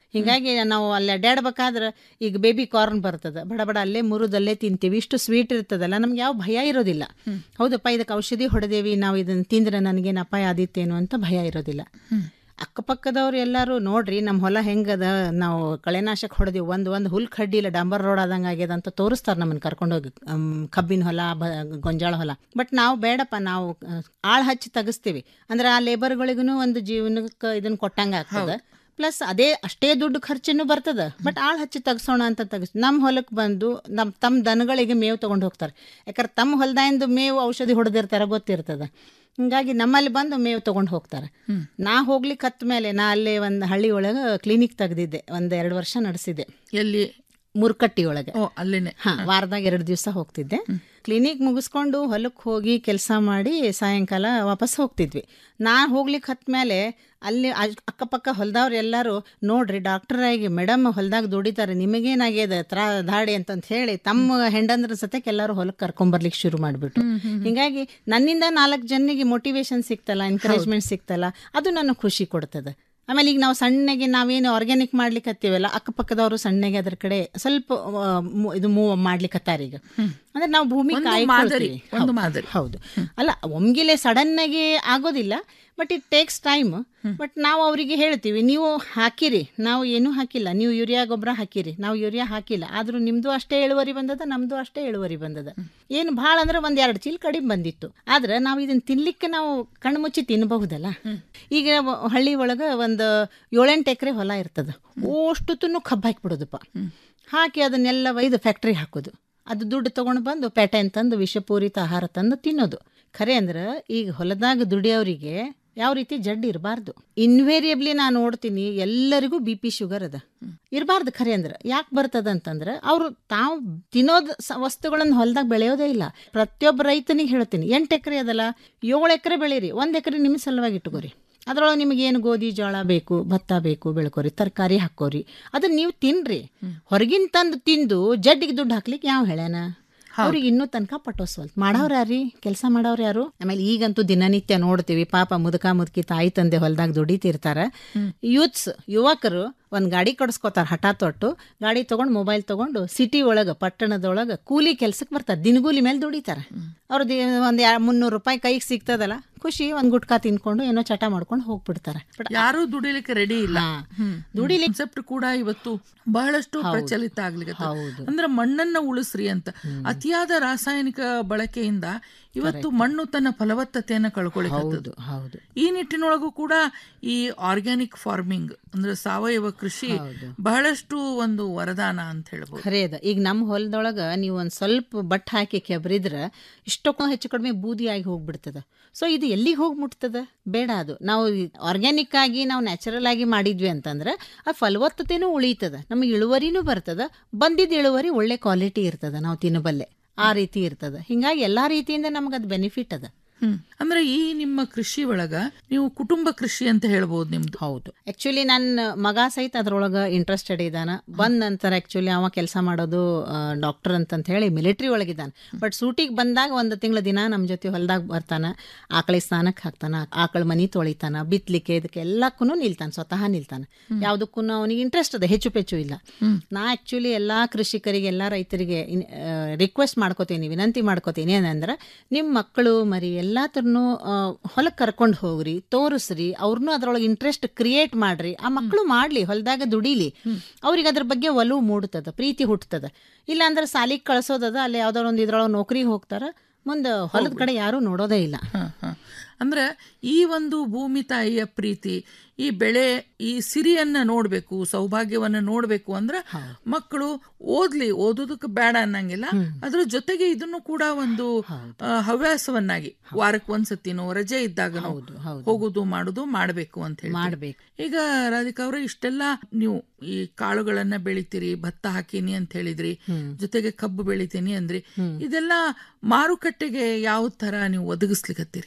ಹಿಂಗಾಗಿ ನಾವು ಅಲ್ಲಿ ಅಡ್ಡಾಡ್ಬೇಕಾದ್ರೆ ಈಗ ಬೇಬಿ ಕಾರ್ನ್ ಬರ್ತದೆ ಬಡ ಬಡ ಅಲ್ಲೇ ಮುರಿದಲ್ಲೇ ತಿಂತೀವಿ ಇಷ್ಟು ಸ್ವೀಟ್ ಇರ್ತದಲ್ಲ ನಮ್ಗೆ ಯಾವ ಭಯ ಇರೋದಿಲ್ಲ ಹೌದಪ್ಪ ಇದಕ್ಕೆ ಔಷಧಿ ಹೊಡೆದೇವಿ ನಾವು ಇದನ್ನ ತಿಂದ್ರೆ ನನಗೇನು ಅಪಾಯ ಆದಿತ್ತೇನೋ ಅಂತ ಭಯ ಇರೋದಿಲ್ಲ ಅಕ್ಕಪಕ್ಕದವ್ರು ಎಲ್ಲರೂ ನೋಡ್ರಿ ನಮ್ಮ ಹೊಲ ಹೆಂಗದ ನಾವು ಕಳೆನಾಶಕ ಹೊಡೆದಿವಿ ಒಂದು ಒಂದು ಹುಲ್ ಕಡ್ಡಿ ಇಲ್ಲ ಡಂಬರ್ ರೋಡ್ ಆದಂಗೆ ಆಗ್ಯದ ಅಂತ ತೋರಿಸ್ತಾರೆ ನಮ್ಮನ್ನು ಕರ್ಕೊಂಡೋಗಿ ಅಮ್, ಕಬ್ಬಿನ ಹೊಲ ಬ ಗೊಂಜಾಳ ಹೊಲ ಬಟ್ ನಾವು ಬೇಡಪ್ಪ ನಾವು ಆಳು ಹಚ್ಚಿ ತೆಗಿಸ್ತೀವಿ ಅಂದ್ರೆ ಆ ಲೇಬರ್ಗಳಿಗೂ ಒಂದು ಜೀವನಕ್ಕೆ ಇದನ್ನ ಕೊಟ್ಟಂಗೆ ಆಗ್ತದೆ ಪ್ಲಸ್ ಅದೇ ಅಷ್ಟೇ ದುಡ್ಡು ಖರ್ಚನ್ನು ಬರ್ತದ ಬಟ್ ಆಳು ಹಚ್ಚಿ ತೆಗ್ಸೋಣ ಅಂತ ತೆಗಿಸ್ ನಮ್ಮ ಹೊಲಕ್ಕೆ ಬಂದು ನಮ್ಮ ತಮ್ಮ ದನಗಳಿಗೆ ಮೇವು ತೊಗೊಂಡು ಹೋಗ್ತಾರೆ ಯಾಕಂದ್ರೆ ತಮ್ಮ ಹೊಲದಾಯಿಂದ ಮೇವು ಔಷಧಿ ಹೊಡೆದಿರ್ತಾರೆ ಗೊತ್ತಿರ್ತದ ಹಿಂಗಾಗಿ ನಮ್ಮಲ್ಲಿ ಬಂದು ಮೇವು ತೊಗೊಂಡು ಹೋಗ್ತಾರೆ ನಾ ಹೋಗ್ಲಿಕ್ಕೆ ಹತ್ತ ಮೇಲೆ ನಾ ಅಲ್ಲೇ ಒಂದು ಹಳ್ಳಿ ಒಳಗೆ ಕ್ಲಿನಿಕ್ ತೆಗ್ದಿದ್ದೆ ಒಂದು ಎರಡು ವರ್ಷ ನಡೆಸಿದ್ದೆ ಎಲ್ಲಿ ಮುರ್ಕಟ್ಟಿ ಒಳಗೆ ಓ ಅಲ್ಲೇನೆ ಹಾ ವಾರದಾಗ ಎರಡು ದಿವಸ ಹೋಗ್ತಿದ್ದೆ ಕ್ಲಿನಿಕ್ ಮುಗಿಸ್ಕೊಂಡು ಹೊಲಕ್ಕೆ ಹೋಗಿ ಕೆಲಸ ಮಾಡಿ ಸಾಯಂಕಾಲ ವಾಪಸ್ ಹೋಗ್ತಿದ್ವಿ ನಾ ಹೋಗ್ಲಿಕ್ಕೆ ಹತ್ತ ಮೇಲೆ ಅಲ್ಲಿ ಅಜ್- ಅಕ್ಕಪಕ್ಕ ಹೊಲ್ದವ್ರು ಎಲ್ಲರೂ ನೋಡ್ರಿ ಡಾಕ್ಟರ್ ಆಗಿ ಮೇಡಮ್ ಹೊಲ್ದಾಗ ದುಡಿತಾರೆ ನಿಮಗೇನಾಗ್ಯದ ತ್ರಾ ದಾಡಿ ಅಂತಂತ ಹೇಳಿ ತಮ್ಮ ಹೆಂಡಂದ್ರ ಸತ್ಯಕ್ಕೆ ಎಲ್ಲರೂ ಹೊಲಕ್ಕೆ ಕರ್ಕೊಂಬರ್ಲಿಕ್ಕೆ ಶುರು ಮಾಡಿಬಿಟ್ರು ಹಿಂಗಾಗಿ ನನ್ನಿಂದ ನಾಲ್ಕು ಜನರಿಗೆ ಮೋಟಿವೇಶನ್ ಸಿಕ್ತಲ್ಲ ಎನ್ಕರೇಜ್ಮೆಂಟ್ ಸಿಕ್ತಲ್ಲ ಅದು ನನಗೆ ಖುಷಿ ಕೊಡ್ತದೆ ಆಮೇಲೆ ಈಗ ನಾವು ಸಣ್ಣಗೆ ನಾವೇನು ಆರ್ಗ್ಯಾನಿಕ್ ಮಾಡ್ಲಿಕ್ಕೆ ಹತ್ತೀವಲ್ಲ ಅಕ್ಕಪಕ್ಕದವರು ಸಣ್ಣಗೆ ಅದ್ರ ಕಡೆ ಸ್ವಲ್ಪ ಆ, ಮು- ಇದು ಮೂವ್ ಮಾಡ್ಲಿಕ್ಕೆ ಈಗ ಅಂದ್ರೆ ನಾವು ಭೂಮಿ ಒಂದು ಕಾಯ್ಕೊಳ್ತೀವಿ. ಮಾದರಿ, ಒಂದು ಹೌದು, ಮಾದರಿ. ಹೌದು ಅಲ್ಲ ಒಮ್ಗಿಲೆ ಸಡನ್ ಆಗಿ ಆಗೋದಿಲ್ಲ but it takes time but ನಾವು ಅವರಿಗೆ ಹೇಳ್ತೀವಿ ನೀವು ಹಾಕಿರಿ ನಾವು ಏನೂ ಹಾಕಿಲ್ಲ ನೀವು ಯೂರಿಯಾ ಗೊಬ್ಬರ ಹಾಕಿರಿ ನಾವು ಯೂರಿಯಾ ಹಾಕಿಲ್ಲ ಆದ್ರೂ ನಿಮ್ದು ಅಷ್ಟೇ ಇಳುವರಿ ಬಂದದ ನಮ್ದು ಅಷ್ಟೇ ಇಳುವರಿ ಬಂದದ ಏನು ಭಾಳ ಅಂದ್ರೆ ಒಂದ್ ಎರಡು ಚೀಲ ಕಡಿಮೆ ಬಂದಿತ್ತು ಆದ್ರೆ ನಾವು ಇದನ್ನ ತಿನ್ಲಿಕ್ಕೆ ನಾವು ಕಣ್ಣು ಮುಚ್ಚಿ ತಿನ್ನಬಹುದಲ್ಲ ಈಗ ವ- ಹಳ್ಳಿ ಒಳಗೆ ಒಂದು ಏಳೆಂಟು ಎಕರೆ ಹೊಲ ಇರ್ತದ ಅಷ್ಟೊತ್ತೂ ಕಬ್ಬು ಹಾಕಿಬಿಡೋದಪ್ಪ ಹಾಕಿ ಅದನ್ನೆಲ್ಲ ಒಯ್ದು ಫ್ಯಾಕ್ಟ್ರಿ ಹಾಕೋದು ಅದು ದುಡ್ಡು ತಗೊಂಡು ಬಂದು ಪೇಟೆ ಅಂತಂದು ವಿಷಪೂರಿತ ಆಹಾರ ತಂದು ತಿನ್ನೋದು ಖರೆ ಅಂದ್ರೆ ಈಗ ಹೊಲದಾಗ ದುಡಿಯೋರಿಗೆ ಯಾವ ರೀತಿ ಜಡ್ಡು ಇರಬಾರ್ದು ಇನ್ವೇರಿಯಬ್ಲಿ ನಾನು ನೋಡ್ತೀನಿ ಎಲ್ಲರಿಗೂ ಬಿ ಪಿ ಶುಗರ್ ಅದ ಇರಬಾರ್ದು ಖರೆ ಅಂದ್ರೆ ಯಾಕೆ ಬರ್ತದ ಅಂತಂದ್ರೆ ಅವರು ತಾವು ತಿನ್ನೋದು ಸ- ವಸ್ತುಗಳನ್ನು ಹೊಲದಾಗ ಬೆಳೆಯೋದೇ ಇಲ್ಲ ಪ್ರತಿಯೊಬ್ಬ ರೈತನಿಗೆ ಹೇಳ್ತೀನಿ ಎಂಟು ಎಕರೆ ಅದಲ್ಲ ಏಳು ಎಕರೆ ಬೆಳೀರಿ ಒಂದು ಎಕರೆ ನಿಮ್ಮ ಸಲುವಾಗಿ ಇಟ್ಕೋರಿ ಅದ್ರೊಳಗೆ ನಿಮಗೆ ಏನು ಗೋಧಿ ಜೋಳ ಬೇಕು ಭತ್ತ ಬೇಕು ಬೆಳ್ಕೋರಿ ತರಕಾರಿ ಹಾಕೋರಿ ಅದನ್ನ ನೀವು ತಿನ್ರಿ ಹೊರಗಿನ ತಂದು ತಿಂದು ಜಡ್ಡಿಗೆ ದುಡ್ಡು ಹಾಕ್ಲಿಕ್ಕೆ ಯಾವ ಹೇಳ್ಯಾನ ಅವ್ರಿಗೆ ಇನ್ನೂ ತನಕ ಪಟೋಸ್ವಲ್ತ್ ಮಾಡವ್ರು ಯಾರಿ ಕೆಲಸ ಮಾಡವ್ರು ಯಾರು ಆಮೇಲೆ ಈಗಂತೂ ದಿನನಿತ್ಯ ನೋಡ್ತೀವಿ ಪಾಪ ಮುದುಕ ಮುದುಕಿ ತಾಯಿ ತಂದೆ ಹೊಲ್ದಾಗ ದುಡಿತಿರ್ತಾರ ಯೂತ್ಸ್ ಯುವಕರು ಒಂದು ಗಾಡಿ ಕಡ್ಸ್ಕೊತಾರ ಹಠ ತೊಟ್ಟು ಗಾಡಿ ತಗೊಂಡು ಮೊಬೈಲ್ ತಗೊಂಡು ಸಿಟಿ ಒಳಗೆ ಪಟ್ಟಣದೊಳಗೆ ಕೂಲಿ ಕೆಲ್ಸಕ್ಕೆ ಬರ್ತಾರೆ ದಿನಗೂಲಿ ಮೇಲೆ ದುಡಿತಾರೆ ಅವ್ರದ್ದು ಒಂದು ಮುನ್ನೂರು ರೂಪಾಯಿ ಕೈಗೆ ಸಿಗ್ತದಲ್ಲ ಖುಷಿ ಒಂದು ಗುಟ್ಕಾ ತಿನ್ಕೊಂಡು ಏನೋ ಚಟ ಮಾಡ್ಕೊಂಡು ಹೋಗ್ಬಿಡ್ತಾರೆ ಬಟ್ ಯಾರು ದುಡಿಲಿಕ್ಕೆ ರೆಡಿ ಇಲ್ಲ ದುಡಿಲಿಕ್ಕೆ ಕಾನ್ಸೆಪ್ಟ್ ಕೂಡ ಇವತ್ತು ಬಹಳಷ್ಟು ಹೌದು. ಪ್ರಚಲಿತ ಆಗ್ಲಿಕ್ಕೆ ಹೌದು. ಅಂದ್ರೆ ಮಣ್ಣನ್ನ ಉಳಿಸ್ರಿ ಅಂತ ಅತಿಯಾದ ರಾಸಾಯನಿಕ ಬಳಕೆಯಿಂದ ಇವತ್ತು ಮಣ್ಣು ತನ್ನ ಫಲವತ್ತತೆಯನ್ನ ಕಳ್ಕೊಳ್ಳಿಕ್ಕೆ ಹೌದು ಈ ನಿಟ್ಟಿನೊಳಗೂ ಕೂಡ ಈ ಆರ್ಗ್ಯಾನಿಕ್ ಫಾರ್ಮಿಂಗ್ ಅಂದ್ರೆ ಸಾವಯವ ಕೃಷಿ ಬಹಳಷ್ಟು ಒಂದು ವರದಾನ ಅಂತ ಹೇಳ್ಬೋದು ಖರೆ ಅದ ಈಗ ನಮ್ಮ ಹೊಲದೊಳಗ ನೀವು ಒಂದು ಸ್ವಲ್ಪ ಬಟ್ ಹಾಕಿ ಕೆಬ್ರಿದ್ರೆ ಇಷ್ಟಕ್ಕೂ ಹೆಚ್ಚು ಕಡಿಮೆ ಬೂದಿ ಆಗಿ ಹೋಗ್ಬಿಡ್ತದ ಸೊ ಇದು ಎಲ್ಲಿಗೆ ಹೋಗಿ ಮುಟ್ತದ ಬೇಡ ಅದು ನಾವು ಆರ್ಗ್ಯಾನಿಕ್ ಆಗಿ ನಾವು ನ್ಯಾಚುರಲ್ ಆಗಿ ಮಾಡಿದ್ವಿ ಅಂತಂದ್ರೆ ಆ ಫಲವತ್ತತೆನೂ ಉಳಿತದ ನಮಗೆ ಇಳುವರಿನೂ ಬರ್ತದ ಬಂದಿದ್ದ ಇಳುವರಿ ಒಳ್ಳೆ ಕ್ವಾಲಿಟಿ ಇರ್ತದ ನಾವು ತಿನ್ನಬಲ್ಲೆ ಆ ರೀತಿ ಇರ್ತದ ಹಿಂಗಾಗಿ ಎಲ್ಲಾ ರೀತಿಯಿಂದ ನಮ್ಗೆ ಅದು ಬೆನಿಫಿಟ್ ಅದ ಹ್ಮ್ ಅಂದ್ರೆ ಈ ನಿಮ್ಮ ಕೃಷಿ ಒಳಗ ನೀವು ಕುಟುಂಬ ಕೃಷಿ ಅಂತ ಹೇಳ್ಬೋದು ನಿಮ್ದು ಹೌದು ಆಕ್ಚುಲಿ ನನ್ನ ಮಗ ಸಹಿತ ಅದ್ರೊಳಗೆ ಇಂಟ್ರೆಸ್ಟೆಡ್ ಇದ್ದಾನ ಬಂದ ನಂತರ ಆಕ್ಚುಲಿ ಅವ ಕೆಲಸ ಮಾಡೋದು ಡಾಕ್ಟರ್ ಅಂತಂತ ಹೇಳಿ ಮಿಲಿಟ್ರಿ ಒಳಗಿದ್ದಾನೆ ಬಟ್ ಸೂಟಿಗೆ ಬಂದಾಗ ಒಂದು ತಿಂಗಳ ದಿನ ನಮ್ಮ ಜೊತೆ ಹೊಲದಾಗ ಬರ್ತಾನ ಆಕಳಿ ಸ್ನಾನಕ್ಕೆ ಹಾಕ್ತಾನ ಆಕಳ ಮನಿ ತೊಳಿತಾನ ಬಿತ್ಲಿಕ್ಕೆ ಇದಕ್ಕೆ ಎಲ್ಲಕ್ಕೂ ನಿಲ್ತಾನೆ ಸ್ವತಃ ನಿಲ್ತಾನೆ ಯಾವುದಕ್ಕೂ ಅವನಿಗೆ ಇಂಟ್ರೆಸ್ಟ್ ಅದ ಹೆಚ್ಚು ಪೆಚ್ಚು ಇಲ್ಲ ನಾ ಆಕ್ಚುಲಿ ಎಲ್ಲಾ ಕೃಷಿಕರಿಗೆ ಎಲ್ಲಾ ರೈತರಿಗೆ ರಿಕ್ವೆಸ್ಟ್ ಮಾಡ್ಕೋತೀನಿ ವಿನಂತಿ ಮಾಡ್ಕೋತೀನಿ ಏನಂದ್ರೆ ನಿಮ್ಮ ಮಕ್ಕಳು ಮರಿ ಎಲ್ಲಾತ್ರನು ಹೊಲಕ್ಕೆ ಕರ್ಕೊಂಡು ಹೋಗ್ರಿ ತೋರಿಸ್ರಿ ಅವ್ರನ್ನೂ ಅದ್ರೊಳಗೆ ಇಂಟ್ರೆಸ್ಟ್ ಕ್ರಿಯೇಟ್ ಮಾಡ್ರಿ ಆ ಮಕ್ಕಳು ಮಾಡ್ಲಿ ಹೊಲದಾಗ ದುಡಿಲಿ ಅವ್ರಿಗೆ ಅದ್ರ ಬಗ್ಗೆ ಒಲವು ಮೂಡ್ತದ ಪ್ರೀತಿ ಹುಟ್ಟತದ ಇಲ್ಲ ಅಂದ್ರೆ ಸಾಲಿಗೆ ಕಳ್ಸೋದದ ಅಲ್ಲಿ ಯಾವ್ದಾರ ಒಂದು ಇದ್ರೊಳಗೆ ನೌಕರಿಗೆ ಹೋಗ್ತಾರ ಮುಂದೆ ಹೊಲದ ಕಡೆ ಯಾರೂ ನೋಡೋದೇ ಇಲ್ಲ ಅಂದ್ರೆ ಈ ಒಂದು ಭೂಮಿ ತಾಯಿಯ ಪ್ರೀತಿ ಈ ಬೆಳೆ ಈ ಸಿರಿಯನ್ನ ನೋಡ್ಬೇಕು ಸೌಭಾಗ್ಯವನ್ನ ನೋಡ್ಬೇಕು ಅಂದ್ರೆ ಮಕ್ಕಳು ಓದ್ಲಿ ಓದೋದಕ್ಕೆ ಬೇಡ ಅನ್ನಂಗಿಲ್ಲ ಅದ್ರ ಜೊತೆಗೆ ಇದನ್ನು ಕೂಡ ಒಂದು ಆ, ಹವ್ಯಾಸವನ್ನಾಗಿ ವಾರಕ್ಕೆ ಒಂದ್ಸತಿನೋ ರಜೆ ಇದ್ದಾಗ ಹೋಗುದು ಮಾಡುದು ಮಾಡ್ಬೇಕು ಅಂತ ಹೇಳಿ ಮಾಡ್ಬೇಕು. ಈಗ ರಾಧಿಕಾ ಅವ್ರೆ ಇಷ್ಟೆಲ್ಲ ನೀವು ಈ ಕಾಳುಗಳನ್ನ ಬೆಳಿತೀರಿ ಭತ್ತ ಹಾಕೀನಿ ಅಂತ ಹೇಳಿದ್ರಿ ಜೊತೆಗೆ ಕಬ್ಬು ಬೆಳಿತೀನಿ ಅಂದ್ರಿ ಇದೆಲ್ಲ ಮಾರುಕಟ್ಟೆಗೆ ಯಾವ ತರ ನೀವು ಒದಗಿಸ್ಲಿಕತ್ತೀರಿ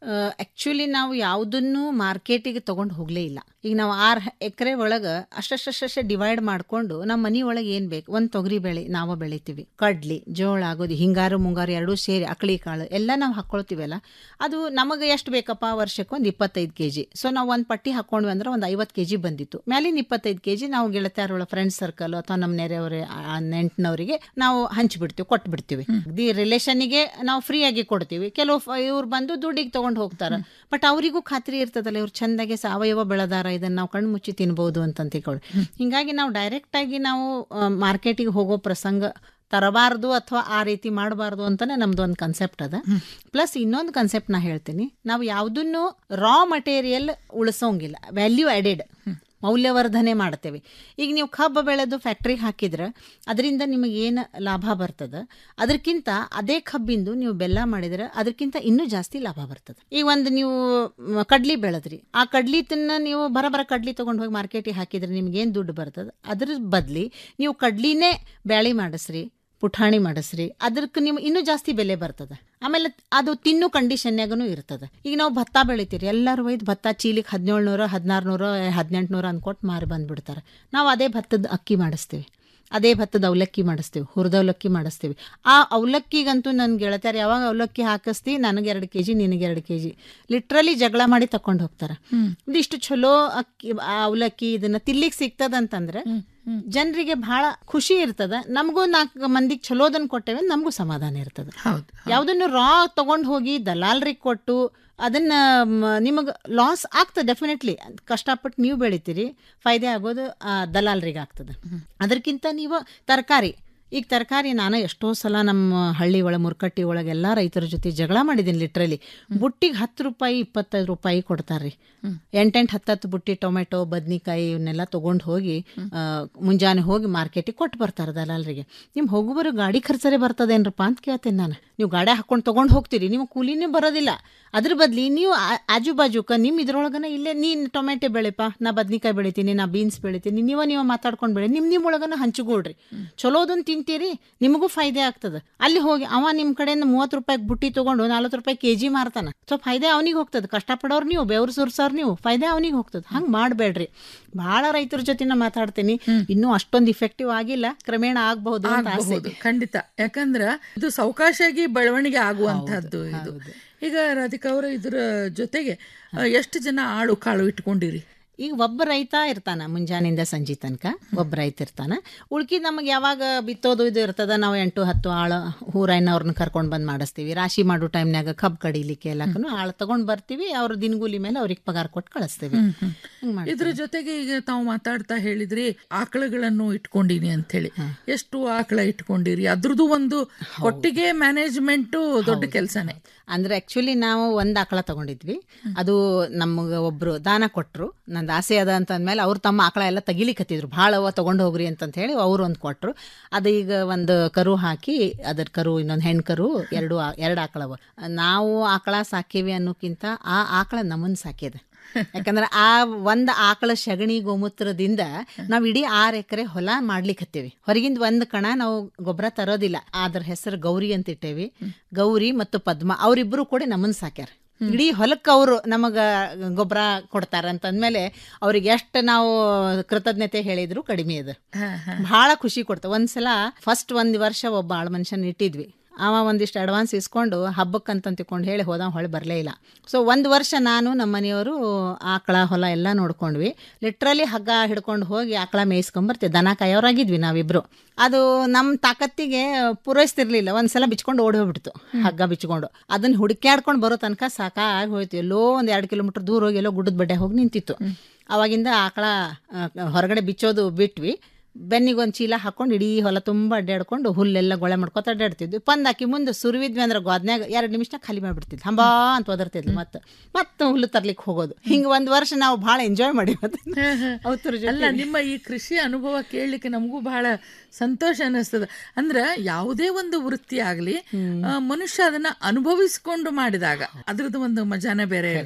ಆ್ಯಕ್ಚುಲಿ ನಾವು ಯಾವುದನ್ನು ಮಾರ್ಕೆಟಿಗೆ ತೊಗೊಂಡು ಹೋಗಲೇ ಇಲ್ಲ ಈಗ ನಾವು ಆರು ಎಕರೆ ಒಳಗೆ ಅಷ್ಟಷ್ಟಷ್ಟೇ ಡಿವೈಡ್ ಮಾಡಿಕೊಂಡು ನಮ್ಮ ಮನೆ ಒಳಗೆ ಏನು ಬೇಕು ಒಂದು ತೊಗರಿ ಬೆಳೆ ನಾವು ಬೆಳಿತೀವಿ ಕಡ್ಲಿ ಜೋಳ ಆಗೋದು ಹಿಂಗಾರು ಮುಂಗಾರು ಎರಡೂ ಸೇರಿ ಅಕಳಿ ಕಾಳು ಎಲ್ಲ ನಾವು ಹಾಕ್ಕೊಳ್ತೀವಲ್ಲ ಅದು ನಮಗೆ ಎಷ್ಟು ಬೇಕಪ್ಪ ವರ್ಷಕ್ಕೆ ಒಂದು ಇಪ್ಪತ್ತೈದು ಕೆ ಜಿ ಸೊ ನಾವು ಒಂದು ಪಟ್ಟಿ ಹಾಕ್ಕೊಂಡ್ವಿ ಅಂದ್ರೆ ಒಂದು ಐವತ್ತು ಕೆ ಜಿ ಬಂದಿತ್ತು ಮೇಲಿನ ಇಪ್ಪತ್ತೈದು ಕೆ ಜಿ ನಾವು ಗೆಳತಿಯರೊಳ ಫ್ರೆಂಡ್ ಸರ್ಕಲ್ ಅಥವಾ ನಮ್ಮ ನೆರೆಯವರೇ ನೆಂಟನವರಿಗೆ ನಾವು ಹಂಚಿಬಿಡ್ತೀವಿ ಕೊಟ್ಟು ಬಿಡ್ತೀವಿ ದಿ ರಿಲೇಷನ್ನಿಗೆ ನಾವು ಫ್ರೀ ಆಗಿ ಕೊಡ್ತೀವಿ ಕೆಲವು ಇವ್ರು ಬಂದು ದುಡ್ಡಿಗೆ ತಗೊಂಡು ಹೋಗ್ತಾರೆ ಬಟ್ ಅವರಿಗೂ ಖಾತ್ರಿ ಇರ್ತದಲ್ಲ ಇವ್ರು ಚಂದಾಗೆ ಸಾವಯವ ಬೆಳೆದಾರ ಇದನ್ನ ನಾವು ಕಣ್ಣು ಮುಚ್ಚಿ ತಿನ್ಬೋದು ಅಂತ ತಿಳ್ಕೊಳ್ಳಿ ಹಿಂಗಾಗಿ ನಾವು ಡೈರೆಕ್ಟ್ ಆಗಿ ನಾವು ಮಾರ್ಕೆಟಿಗೆ ಹೋಗೋ ಪ್ರಸಂಗ ತರಬಾರ್ದು ಅಥವಾ ಆ ರೀತಿ ಮಾಡಬಾರ್ದು ಅಂತಾನೆ ನಮ್ದು ಒಂದು ಕನ್ಸೆಪ್ಟ್ ಅದ ಪ್ಲಸ್ ಇನ್ನೊಂದು ಕನ್ಸೆಪ್ಟ್ ನಾ ಹೇಳ್ತೀನಿ ನಾವು ಯಾವುದನ್ನು ರಾ ಮಟೀರಿಯಲ್ ಉಳಿಸೋಂಗಿಲ್ಲ ವ್ಯಾಲ್ಯೂ ಆಡೆಡ್ ಮೌಲ್ಯವರ್ಧನೆ ಮಾಡ್ತೇವೆ ಈಗ ನೀವು ಕಬ್ಬು ಬೆಳೆದು ಫ್ಯಾಕ್ಟ್ರಿಗೆ ಹಾಕಿದ್ರೆ ಅದರಿಂದ ನಿಮಗೆ ಏನು ಲಾಭ ಬರ್ತದೆ ಅದಕ್ಕಿಂತ ಅದೇ ಕಬ್ಬಿಂದು ನೀವು ಬೆಲ್ಲ ಮಾಡಿದ್ರೆ ಅದಕ್ಕಿಂತ ಇನ್ನೂ ಜಾಸ್ತಿ ಲಾಭ ಬರ್ತದೆ ಈಗ ಒಂದು ನೀವು ಮ್, ಕಡ್ಲಿ ಬೆಳೆದ್ರಿ ಆ ಕಡ್ಲಿ ತಿನ್ನ ನೀವು ಬರಬರ ಕಡ್ಲಿ ತೊಗೊಂಡು ಹೋಗಿ ಮಾರ್ಕೆಟಿಗೆ ಹಾಕಿದ್ರೆ ನಿಮ್ಗೆ ಏನು ದುಡ್ಡು ಬರ್ತದೆ ಅದ್ರ ಬದ್ಲಿ ನೀವು ಕಡ್ಲಿನೇ ಬ್ಯಾಳಿ ಮಾಡಿಸ್ರಿ ಪುಠಾಣಿ ಮಾಡಿಸ್ರಿ ಅದಕ್ಕೆ ನೀವು ಇನ್ನೂ ಜಾಸ್ತಿ ಬೆಲೆ ಬರ್ತದೆ ಆಮೇಲೆ ಅದು ತಿನ್ನು ಕಂಡೀಷನ್ಯಾಗನು ಇರ್ತದೆ ಈಗ ನಾವು ಭತ್ತ ಬೆಳಿತೀರಿ ಎಲ್ಲರೂ ಒಯ್ದು ಭತ್ತ ಚೀಲಿಗೆ ಹದಿನೇಳು ನೂರ ಹದಿನಾರು ನೂರ ಹದಿನೆಂಟು ನೂರ ಅನ್ಕೊಟ್ಟು ಮಾರಿ ಬಂದ್ಬಿಡ್ತಾರೆ ನಾವು ಅದೇ ಭತ್ತದ ಅಕ್ಕಿ ಮಾಡಿಸ್ತೀವಿ ಅದೇ ಭತ್ತದ ಅವಲಕ್ಕಿ ಮಾಡಿಸ್ತೀವಿ ಹುರಿದ ಅವಲಕ್ಕಿ ಮಾಡಿಸ್ತೀವಿ ಆ ಅವಲಕ್ಕಿಗಂತೂ ನನ್ನ ಗೆಳತಿಯರು ಯಾವಾಗ ಅವಲಕ್ಕಿ ಹಾಕಿಸ್ತಿ ನನಗೆ ಎರಡು ಕೆ ಜಿ ನಿನಗೆ ಎರಡು ಕೆ ಜಿ ಲಿಟ್ರಲಿ ಜಗಳ ಮಾಡಿ ತಕೊಂಡು ಹೋಗ್ತಾರೆ ಇದಿಷ್ಟು ಚಲೋ ಅಕ್ಕಿ ಆ ಅವಲಕ್ಕಿ ಇದನ್ನ ತಿನ್ಲಿಕ್ಕೆ ಸಿಗ್ತದಂತಂದ್ರೆ ಜನರಿಗೆ ಬಹಳ ಖುಷಿ ಇರ್ತದ ನಮಗೂ ನಾಲ್ಕು ಮಂದಿಗೆ ಚಲೋದನ್ನ ಕೊಟ್ಟೇವೆ ನಮಗೂ ಸಮಾಧಾನ ಇರ್ತದ ಹೌದು ಯಾವುದನ್ನು ರಾ ತಗೊಂಡು ಹೋಗಿ ದಲಾಲ್ರಿಗೆ ಕೊಟ್ಟು ಅದನ್ನ ನಿಮಗೆ ಲಾಸ್ ಆಗ್ತದೆ ಡೆಫಿನೆಟ್ಲಿ ಕಷ್ಟಪಟ್ಟು ನೀವು ಬೆಳಿತೀರಿ ಫಾಯ್ದೆ ಆಗೋದು ಆ ದಲಾಲ್ರಿಗೆ ಆಗ್ತದೆ ಅದಕ್ಕಿಂತ ನೀವು ತರಕಾರಿ ಈಗ ತರಕಾರಿ ನಾನು ಎಷ್ಟೋ ಸಲ ನಮ್ಮ ಹಳ್ಳಿ ಒಳಗೆ ಮುರ್ಕಟ್ಟಿ ಒಳಗೆ ಎಲ್ಲ ರೈತರ ಜೊತೆ ಜಗಳ ಮಾಡಿದ್ದೀನಿ ಲಿಟ್ರಲಿ ಬುಟ್ಟಿಗೆ ಹತ್ತು ರೂಪಾಯಿ ಇಪ್ಪತ್ತೈದು ರೂಪಾಯಿ ಕೊಡ್ತಾರ್ರಿ ಎಂಟೆಂಟು ಹತ್ತತ್ತು ಬುಟ್ಟಿ ಟೊಮೆಟೊ ಬದ್ನಿಕಾಯಿ ಇವನ್ನೆಲ್ಲ ತೊಗೊಂಡು ಹೋಗಿ ಆ, ಮುಂಜಾನೆ ಹೋಗಿ ಮಾರ್ಕೆಟಿಗೆ ಕೊಟ್ಟು ಬರ್ತಾರೆ ದಲಾಲರಿಗೆ ನಿಮ್ಮ ಹೋಗುವರು ಗಾಡಿ ಖರ್ಚರೇ ಬರ್ತದೇನ್ರಪ್ಪ ಅಂತ ಕೇಳ್ತೇನೆ ನಾನು ನೀವು ಗಾಡಿ ಹಾಕೊಂಡು ತೊಗೊಂಡು ಹೋಗ್ತೀರಿ ನೀವು ಕೂಲಿನೇ ಬರೋದಿಲ್ಲ ಅದ್ರ ಬದ್ಲಿ ನೀವು ಆ- ಆಜು ಬಾಜುಕ ನಿಮ್ಮ ಇದ್ರೊಳಗನ ಇಲ್ಲೇ ನೀನು ಟೊಮೆಟೊ ಬೆಳೆಪ ನಾ ಬದ್ನಿಕಾಯಿ ಬೆಳಿತೀನಿ ನಾ ಬೀನ್ಸ್ ಬೆಳಿತೀನಿ ನೀವ ನೀವ ಮಾತಾಡ್ಕೊಂಡು ಬೆಳಿ ನಿಮ್ಮ ನಿಮ್ಮ ಒಳಗನ ಹಂಚಿಕೊಳ್ರಿ ಚಲೋದನ್ನ ತಿಂತೀರಿ ನಿಮಗೂ ಫಾಯ್ದೆ ಆಗ್ತದೆ ಅಲ್ಲಿ ಹೋಗಿ ಅವ ನಿಮ್ಮ ಕಡೆಯಿಂದ ಮೂವತ್ತು ರೂಪಾಯಿಗೆ ಬುಟ್ಟಿ ತೊಗೊಂಡು ನಲ್ವತ್ತು ರೂಪಾಯಿ ಕೆ ಜಿ ಮಾರ್ತಾನ ಸೊ ಫಾಯ್ದೆ ಅವನಿಗೆ ಹೋಗ್ತದೆ ಕಷ್ಟಪಡೋರು ನೀವು ಬೆವ್ರು ಸುರ್ಸೋರು ನೀವು ಫಾಯ್ದೆ ಅವನಿಗೆ ಹೋಗ್ತದೆ ಹಂಗೆ ಮಾಡಬೇಡ್ರಿ ಭಾಳ ರೈತರ ಜೊತೆ ನಾ ಮಾತಾಡ್ತೀನಿ ಇನ್ನೂ ಅಷ್ಟೊಂದು ಇಫೆಕ್ಟಿವ್ ಆಗಿಲ್ಲ ಕ್ರಮೇಣ ಆಗಬಹುದು ಅಂತ ಆಸೆ ಆಗಬಹುದು ಖಂಡಿತ ಯಾಕಂದ್ರ ಇದು ಸಾವಕಾಶಾಗಿ ಬೆಳವಣಿಗೆ ಆಗುವಂತಹದ್ದು ಇದು ಈಗ ರಾಧಿಕಾ ಅವರು ಇದರ ಜೊತೆಗೆ ಆ, ಎಷ್ಟು ಜನ ಆಳು ಕಾಳು ಇಟ್ಕೊಂಡಿರಿ ಈಗ ಒಬ್ಬ ರೈತ ಇರ್ತಾನ ಮುಂಜಾನೆಯಿಂದ ಸಂಜೆ ತನಕ ಒಬ್ಬ ರೈತ ಇರ್ತಾನ ಉಳ್ಕಿ ನಮಗೆ ಯಾವಾಗ ಬಿತ್ತೋದು ಇದು ಇರ್ತದ ನಾವು ಎಂಟು ಹತ್ತು ಆಳು ಹೂರೈನವ್ರನ್ನ ಕರ್ಕೊಂಡು ಬಂದು ಮಾಡಿಸ್ತೀವಿ ರಾಶಿ ಮಾಡೋ ಟೈಮ್ನಾಗ ಕಬ್ಬು ಕಡಿಲಿಕ್ಕೆ ಎಲ್ಲಕ್ಕೂ ಆಳು ತಗೊಂಡ್ ಬರ್ತೀವಿ ಅವ್ರ ದಿನಗೂಲಿ ಮೇಲೆ ಅವ್ರಿಗೆ ಪಗಾರ ಕೊಟ್ಟು ಕಳಿಸ್ತೀವಿ ಹಿಂಗ್ ಮಾಡ್ತೀವಿ. ಇದ್ರ ಜೊತೆಗೆ ಈಗ ತಾವು ಮಾತಾಡ್ತಾ ಹೇಳಿದ್ರಿ ಆಕಳುಗಳನ್ನು ಇಟ್ಕೊಂಡಿನಿ ಅಂತ ಹೇಳಿ ಎಷ್ಟು ಆಕಳ ಇಟ್ಕೊಂಡಿರಿ ಅದ್ರದ್ದು ಒಂದು ಒಟ್ಟಿಗೆ ಮ್ಯಾನೇಜ್ಮೆಂಟ್ ದೊಡ್ಡ ಕೆಲಸನೇ ಅಂದ್ರೆ ಆಕ್ಚುಲಿ ನಾವು ಒಂದ್ ಆಕಳ ತಗೊಂಡಿದ್ವಿ ಅದು ನಮ್ಗೆ ಒಬ್ರು ದಾನ ಕೊಟ್ರು ನಂದು ಆಸೆ ಅದ ಅಂತ ಅಂದ್ಮೇಲೆ ಅವ್ರು ತಮ್ಮ ಆಕಳ ಎಲ್ಲ ತೆಗಿಲಿಕತ್ತಿದ್ರು ಭಾಳ ಅವ ತಗೊಂಡು ಹೋಗ್ರಿ ಅಂತಂತ ಹೇಳಿ ಅವ್ರು ಒಂದು ಕೊಟ್ರು ಅದು ಈಗ ಒಂದು ಕರು ಹಾಕಿ ಅದ್ರ ಕರು ಇನ್ನೊಂದು ಹೆಣ್ಣು ಕರು ಎರಡು ಆ- ಎರಡು ಆಕಳವ ನಾವು ಆಕಳ ಸಾಕೇವಿ ಅನ್ನೋಕ್ಕಿಂತ ಆ ಆಕಳ ನಮ್ಮನ್ನ ಸಾಕ್ಯದ ಯಾಕಂದ್ರೆ ಆ ಒಂದ್ ಆಕಳ ಸಗಣಿ ಗೋಮೂತ್ರದಿಂದ ನಾವ್ ಇಡೀ ಆರ್ ಎಕರೆ ಹೊಲ ಮಾಡ್ಲಿಕ್ಕತ್ತೀವಿ ಹೊರಗಿಂದ ಒಂದ್ ಕಣ ನಾವು ಗೊಬ್ಬರ ತರೋದಿಲ್ಲ ಅದ್ರ ಹೆಸರು ಗೌರಿ ಅಂತ ಇಟ್ಟೇವಿ ಗೌರಿ ಮತ್ತು ಪದ್ಮ ಅವರಿಬ್ರು ಕೂಡ ನಮ್ಮನ್ನ ಸಾಕ್ಯಾರ ಇಡೀ ಹೊಲಕ್ಕೆ ಅವರು ನಮಗ ಗೊಬ್ಬರ ಕೊಡ್ತಾರ ಅಂತಂದ್ಮೇಲೆ ಅವ್ರಿಗೆ ಎಷ್ಟು ನಾವು ಕೃತಜ್ಞತೆ ಹೇಳಿದ್ರು ಕಡಿಮೆ ಅದು ಬಹಳ ಖುಷಿ ಕೊಡ್ತ ಒಂದ್ಸಲ ಫಸ್ಟ್ ಒಂದ್ ವರ್ಷ ಒಬ್ಬ ಆಳ್ ಮನುಷ್ಯನ ಇಟ್ಟಿದ್ವಿ ಅವ ಒಂದಿಷ್ಟು ಅಡ್ವಾನ್ಸ್ ಇಸ್ಕೊಂಡು ಹಬ್ಬಕ್ಕಂತ ತಿಳ್ಕೊಂಡು ಹೇಳಿ ಹೋದ ಹೊಳೆ ಬರಲೇ ಇಲ್ಲ ಸೊ ಒಂದು ವರ್ಷ ನಾನು ನಮ್ಮ ಮನೆಯವರು ಆಕಳ ಹೊಲ ಎಲ್ಲ ನೋಡ್ಕೊಂಡ್ವಿ ಲಿಟ್ರಲಿ ಹಗ್ಗ ಹಿಡ್ಕೊಂಡು ಹೋಗಿ ಆಕಳ ಮೇಯಿಸ್ಕೊಂಬರ್ತೀವಿ ದನ ಕಾಯೋರಾಗಿದ್ವಿ ನಾವಿಬ್ರು ಅದು ನಮ್ಮ ತಾಕತ್ತಿಗೆ ಪೂರೈಸ್ತಿರ್ಲಿಲ್ಲ ಒಂದ್ಸಲ ಬಿಚ್ಕೊಂಡು ಓಡಿ ಹೋಗ್ಬಿಡ್ತು ಹಗ್ಗ ಬಿಚ್ಕೊಂಡು ಅದನ್ನ ಹುಡುಕ್ಯಾಡ್ಕೊಂಡು ಬರೋ ತನಕ ಸಾಕಾಗಿ ಹೋಯ್ತು ಎಲ್ಲೋ ಒಂದು ಎರಡು ಕಿಲೋಮೀಟರ್ ದೂರ ಹೋಗಿ ಎಲ್ಲೋ ಗುಡ್ಡದ ಬಡ್ಡೆ ಹೋಗಿ ನಿಂತಿತ್ತು ಅವಾಗಿಂದ ಆಕಳ ಆ, ಹೊರಗಡೆ ಬಿಚ್ಚೋದು ಬಿಟ್ವಿ ಬೆನ್ನಿಗೆ ಒಂದು ಚೀಲ ಹಾಕೊಂಡು ಇಡೀ ಹೊಲ ತುಂಬ ಅಡ್ಡಾಡ್ಕೊಂಡು ಹುಲ್ಲೆಲ್ಲ ಗೊಳೆ ಮಾಡ್ಕೊತ ಅಡ್ಡಾಡ್ತಿದ್ವಿ ಪಂದ್ ಹಾಕಿ ಮುಂದೆ ಸುರುವಿದ್ವಿ ಅಂದ್ರೆ ಗೋದ್ನ್ಯಾಗ ಎರಡು ನಿಮಿಷ ಖಾಲಿ ಮಾಡಿಬಿಡ್ತಿದ್ವಿ ಹಂಬಾ ಅಂತ ಒದರ್ತಿದ್ಲು ಮತ್ತೆ ಮತ್ತೆ ಹುಲ್ಲು ತರ್ಲಿಕ್ಕೆ ಹೋಗೋದು ಹಿಂಗೆ ಒಂದು ವರ್ಷ ನಾವು ಭಾಳ ಎಂಜಾಯ್ ಮಾಡಿ ಅವ್ರ ಅಲ್ಲ ನಿಮ್ಮ ಈ ಕೃಷಿ ಅನುಭವ ಕೇಳಲಿಕ್ಕೆ ನಮಗೂ ಬಹಳ ಸಂತೋಷ ಅನ್ನಿಸ್ತದ ಅಂದ್ರೆ ಯಾವುದೇ ಒಂದು ವೃತ್ತಿ ಆಗ್ಲಿ ಆ, ಮನುಷ್ಯ ಅದನ್ನ ಅನುಭವಿಸ್ಕೊಂಡು ಮಾಡಿದಾಗ ಅದ್ರದ್ದು ಒಂದು ಮಜಾನೇ ಬೇರೆ ಇರ್ತದೆ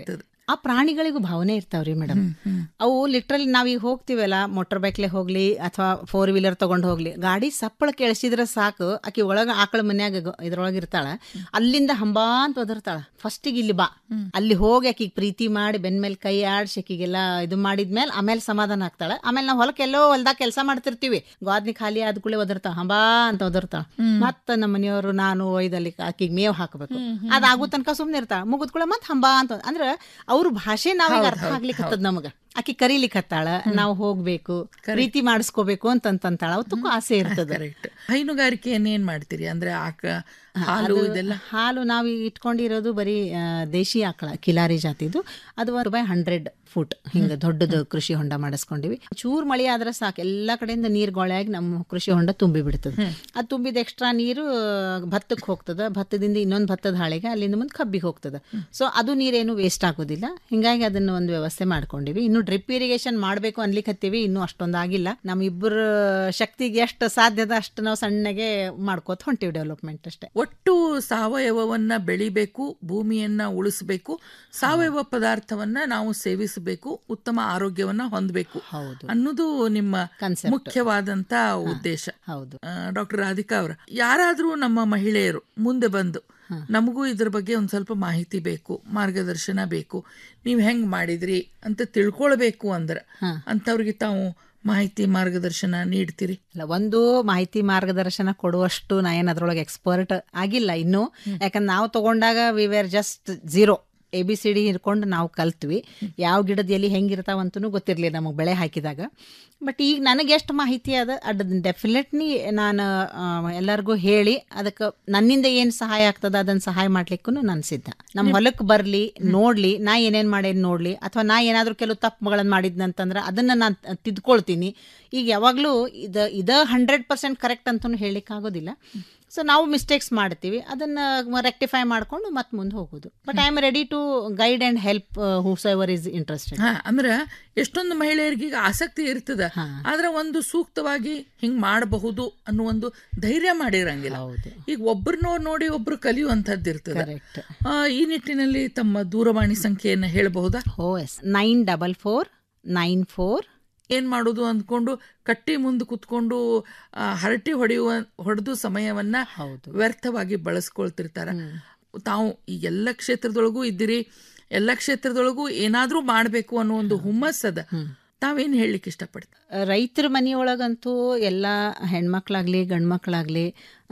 ಆ ಪ್ರಾಣಿಗಳಿಗೂ ಭಾವನೆ ಇರ್ತಾವ್ರಿ ಮೇಡಮ್ ಅವು ಲಿಟ್ರಲಿ ನಾವೀಗ ಹೋಗ್ತೀವಲ್ಲ ಮೋಟರ್ ಬೈಕ್ಲೆ ಹೋಗ್ಲಿ ಅಥವಾ ಫೋರ್ ವೀಲರ್ ತಗೊಂಡ್ ಹೋಗ್ಲಿ ಗಾಡಿ ಸಪ್ಪಳ ಕೇಳಿಸಿದ್ರೆ ಸಾಕು ಆಕಿ ಒಳಗ ಆಕಳ ಮನ್ಯಾಗ ಗ- ಇದ್ರೊಳಗ ಇರ್ತಾಳ ಅಲ್ಲಿಂದ ಹಂಬಾ ಅಂತ ಒದರ್ತಾಳ ಫಸ್ಟಿಗೆ ಇಲ್ಲಿ ಬಾ ಅಲ್ಲಿ ಹೋಗಿ ಆಕಿಗೆ ಪ್ರೀತಿ ಮಾಡಿ ಬೆನ್ ಮೇಲೆ ಕೈ ಆಡ್ಸಿ ಆಕಿಗೆಲ್ಲ ಇದು ಮಾಡಿದ್ಮೇಲೆ ಆಮೇಲೆ ಸಮಾಧಾನ ಆಗ್ತಾಳ ಆಮೇಲೆ ನಾವು ಹೊಲಕ್ಕೆ ಎಲ್ಲೋ ಹೊಲ್ದಾಗ ಕೆಲಸ ಮಾಡ್ತಿರ್ತೀವಿ ಗಾದ್ನಿ ಖಾಲಿ ಆದ ಕೂಡಲೇ ಒದರ್ತಾಳ ಹಂಬಾ ಅಂತ ಒದರ್ತಾಳ ಮತ್ತ ನಮ್ಮ ಮನೆಯವರು ನಾನು ಒಯ್ದಲ್ಲಿ ಆಕಿಗೆ ಮೇವ್ ಹಾಕಬೇಕು ಅದಾಗೋ ತನಕ ಸುಮ್ನೆ ಇರ್ತಾಳ ಮುಗಿದ್ ಕೂಡ ಮತ್ ಹಂಬಾ ಅಂತ ಅಂದ್ರ ಅವ್ರ ಭಾಷೆ ನಾವೀಗ ಅರ್ಥ ಆಗ್ಲಿಕ್ಕೆ ನಮಗ ಆಕಿ ಕರೀಲಿಕ್ಕತ್ತಾಳ ನಾವು ಹೋಗ್ಬೇಕು ಪ್ರೀತಿ ಮಾಡಿಸ್ಕೋಬೇಕು ಅಂತಂತಾಳ ಅವತ್ತಕ್ಕೂ ಆಸೆ ಇರ್ತದ ಕರೆಕ್ಟ್ ಹೈನುಗಾರಿಕೆಯನ್ನ ಏನ್ ಮಾಡ್ತೀರಿ ಅಂದ್ರೆ ಆಕ ಹಾಲು ಅದು ಇದೆಲ್ಲ ಹಾಲು ನಾವು ಇಟ್ಕೊಂಡಿರೋದು ಬರೀ ಆ, ದೇಶಿ ಆಕಳ ಕಿಲಾರಿ ಜಾತಿದು ಅದು ಒಂದು ಬೈ ಹಂಡ್ರೆಡ್ ಫುಟ್ ಹಿಂಗ ದೊಡ್ಡದು ಕೃಷಿ ಹೊಂಡ ಮಾಡಿಸ್ಕೊಂಡಿವಿ ಚೂರ್ ಮಳೆ ಆದ್ರೆ ಸಾಕು ಎಲ್ಲಾ ಕಡೆಯಿಂದ ನೀರ್ ಗೊಳೆಯಾಗಿ ನಮ್ಮ ಕೃಷಿ ಹೊಂಡ ತುಂಬಿ ಬಿಡ್ತದೆ ಅದು ತುಂಬಿದ ಎಕ್ಸ್ಟ್ರಾ ನೀರು ಭತ್ತಕ್ಕೆ ಹೋಗ್ತದ ಭತ್ತದಿಂದ ಇನ್ನೊಂದು ಭತ್ತದ ಹಾಳೆಗೆ ಅಲ್ಲಿಂದ ಮುಂದೆ ಕಬ್ಬಿಗೆ ಹೋಗ್ತದೆ ಸೊ ಅದು ನೀರೇನು ವೇಸ್ಟ್ ಆಗೋದಿಲ್ಲ ಹಿಂಗಾಗಿ ಅದನ್ನ ಒಂದು ವ್ಯವಸ್ಥೆ ಮಾಡ್ಕೊಂಡಿವಿ ಇನ್ನು ಡ್ರಿಪ್ ಇರಿಗೇಷನ್ ಮಾಡಬೇಕು ಅನ್ಲಿಕ್ಕೆ ಹತ್ತೀವಿ ಇನ್ನೂ ಅಷ್ಟೊಂದು ಆಗಿಲ್ಲ ನಮ್ಮಿಬ್ಬರ ಶಕ್ತಿಗೆ ಎಷ್ಟು ಸಾಧ್ಯದ ಅಷ್ಟು ನಾವು ಸಣ್ಣಗೆ ಮಾಡ್ಕೋತ ಹೊಂಟಿವಿ ಡೆವಲಪ್ಮೆಂಟ್ ಅಷ್ಟೇ ಒಟ್ಟು ಸಾವಯವವನ್ನ ಬೆಳಿಬೇಕು ಭೂಮಿಯನ್ನ ಉಳಿಸಬೇಕು ಸಾವಯವ ಪದಾರ್ಥವನ್ನ ನಾವು ಸೇವಿಸಬೇಕು ಉತ್ತಮ ಆರೋಗ್ಯವನ್ನ ಹೊಂದಬೇಕು ಅನ್ನೋದು ನಿಮ್ಮ ಮುಖ್ಯವಾದಂತ ಉದ್ದೇಶ ಹೌದು ಡಾಕ್ಟರ್ ರಾಧಿಕಾ ಅವರ ಯಾರಾದ್ರೂ ನಮ್ಮ ಮಹಿಳೆಯರು ಮುಂದೆ ಬಂದು ನಮಗೂ ಇದ್ರ ಬಗ್ಗೆ ಒಂದ್ ಸ್ವಲ್ಪ ಮಾಹಿತಿ ಬೇಕು ಮಾರ್ಗದರ್ಶನ ಬೇಕು ನೀವ್ ಹೆಂಗ್ ಮಾಡಿದ್ರಿ ಅಂತ ತಿಳ್ಕೊಳ್ಬೇಕು ಅಂದ್ರ ಅಂತವ್ರಿಗೆ ತಾವು ಮಾಹಿತಿ ಮಾರ್ಗದರ್ಶನ ನೀಡ್ತೀರಿ ಅಲ್ಲ ಒಂದು ಮಾಹಿತಿ ಮಾರ್ಗದರ್ಶನ ಕೊಡುವಷ್ಟು ನಾ ಏನು ಅದ್ರೊಳಗೆ ಎಕ್ಸ್ಪರ್ಟ್ ಆಗಿಲ್ಲ ಇನ್ನೂ ಯಾಕಂದ್ರೆ ನಾವು ತಗೊಂಡಾಗ we were just zero A B C D ಹಿಡ್ಕೊಂಡು ನಾವು ಕಲ್ತ್ವಿ ಯಾವ ಗಿಡದ ಎಲ್ಲಿ ಹೆಂಗಿರ್ತಾವಂತೂ ಗೊತ್ತಿರಲಿಲ್ಲ ನಮಗೆ ಬೆಳೆ ಹಾಕಿದಾಗ ಬಟ್ ಈಗ ನನಗೆ ಎಷ್ಟು ಮಾಹಿತಿ ಅದ ಅಡ್ ಡೆಫಿನೆಟ್ಲಿ ನಾನು ಆ, ಎಲ್ಲರಿಗೂ ಹೇಳಿ ಅದಕ್ಕೆ ನನ್ನಿಂದ ಏನು ಸಹಾಯ ಆಗ್ತದ ಅದನ್ನ ಸಹಾಯ ಮಾಡ್ಲಿಕ್ಕೂ ನಾನು ಸಿದ್ಧ ನಮ್ಮ ಹೊಲಕ್ಕೆ ಬರಲಿ ನೋಡ್ಲಿ ನಾ ಏನೇನು ಮಾಡೇನು ನೋಡ್ಲಿ ಅಥವಾ ನಾ ಏನಾದರೂ ಕೆಲವು ತಪ್ಪುಗಳನ್ನು ಮಾಡಿದ್ನಂತಂದ್ರೆ ಅದನ್ನ ನಾನು ತಿದ್ಕೊಳ್ತೀನಿ ಈಗ ಯಾವಾಗಲೂ ಇದು ಇದ ಹಂಡ್ರೆಡ್ ಪರ್ಸೆಂಟ್ ಕರೆಕ್ಟ್ ಅಂತಲೂ ಹೇಳಲಿಕ್ಕಾಗೋದಿಲ್ಲ ಸೊ ನಾವು ಮಿಸ್ಟೇಕ್ಸ್ ಮಾಡ್ತೀವಿ ಅದನ್ನ ರೆಕ್ಟಿಫೈ ಮಾಡ್ಕೊಂಡು ಮತ್ತೆ ಮುಂದೆ ಹೋಗೋದು but I am ready to guide and help whoever is interested ಹಾ ಅಂದ್ರ ಎಷ್ಟೊಂದು ಮಹಿಳೆಯರಿಗೆ ಈಗ ಆಸಕ್ತಿ ಇರ್ತದ ಆದ್ರೆ ಒಂದು ಸೂಕ್ತವಾಗಿ ಹಿಂಗ್ ಮಾಡಬಹುದು ಅನ್ನೋ ಒಂದು ಧೈರ್ಯ ಮಾಡಿರಂಗಿಲ್ಲ ಈಗ ಒಬ್ರನ್ನೋ ನೋಡಿ ಒಬ್ರು ಕಲಿಯುವಂತದ್ದು ಇರ್ತದೆ Correct. ಆ, ಈ ನಿಟ್ಟಿನಲ್ಲಿ ತಮ್ಮ ದೂರವಾಣಿ ಸಂಖ್ಯೆಯನ್ನ ಹೇಳಬಹುದಾ oh yes nine double four nine four ಏನ್ ಮಾಡುದು ಅಂದ್ಕೊಂಡು ಕಟ್ಟಿ ಮುಂದೆ ಕುತ್ಕೊಂಡು ಆ, ಹರಟಿ ಹೊಡೆಯುವ ಹೊಡೆದು ಸಮಯವನ್ನ ವ್ಯರ್ಥವಾಗಿ ಬಳಸ್ಕೊಳ್ತಿರ್ತಾರ ತಾವು ಈ ಎಲ್ಲ ಕ್ಷೇತ್ರದೊಳಗೂ ಇದ್ದೀರಿ ಎಲ್ಲ ಕ್ಷೇತ್ರದೊಳಗೂ ಏನಾದ್ರೂ ಮಾಡ್ಬೇಕು ಅನ್ನೋ ಒಂದು ಹುಮ್ಮಸ್ಸದ ತಾವೇನ್ ಹೇಳಲಿಕ್ಕೆ ಇಷ್ಟಪಡ್ತೀವಿ ರೈತರ ಮನೆಯೊಳಗಂತೂ ಎಲ್ಲ ಹೆಣ್ಮಕ್ಳಾಗ್ಲಿ ಗಂಡ್ಮಕ್ಳಾಗ್ಲಿ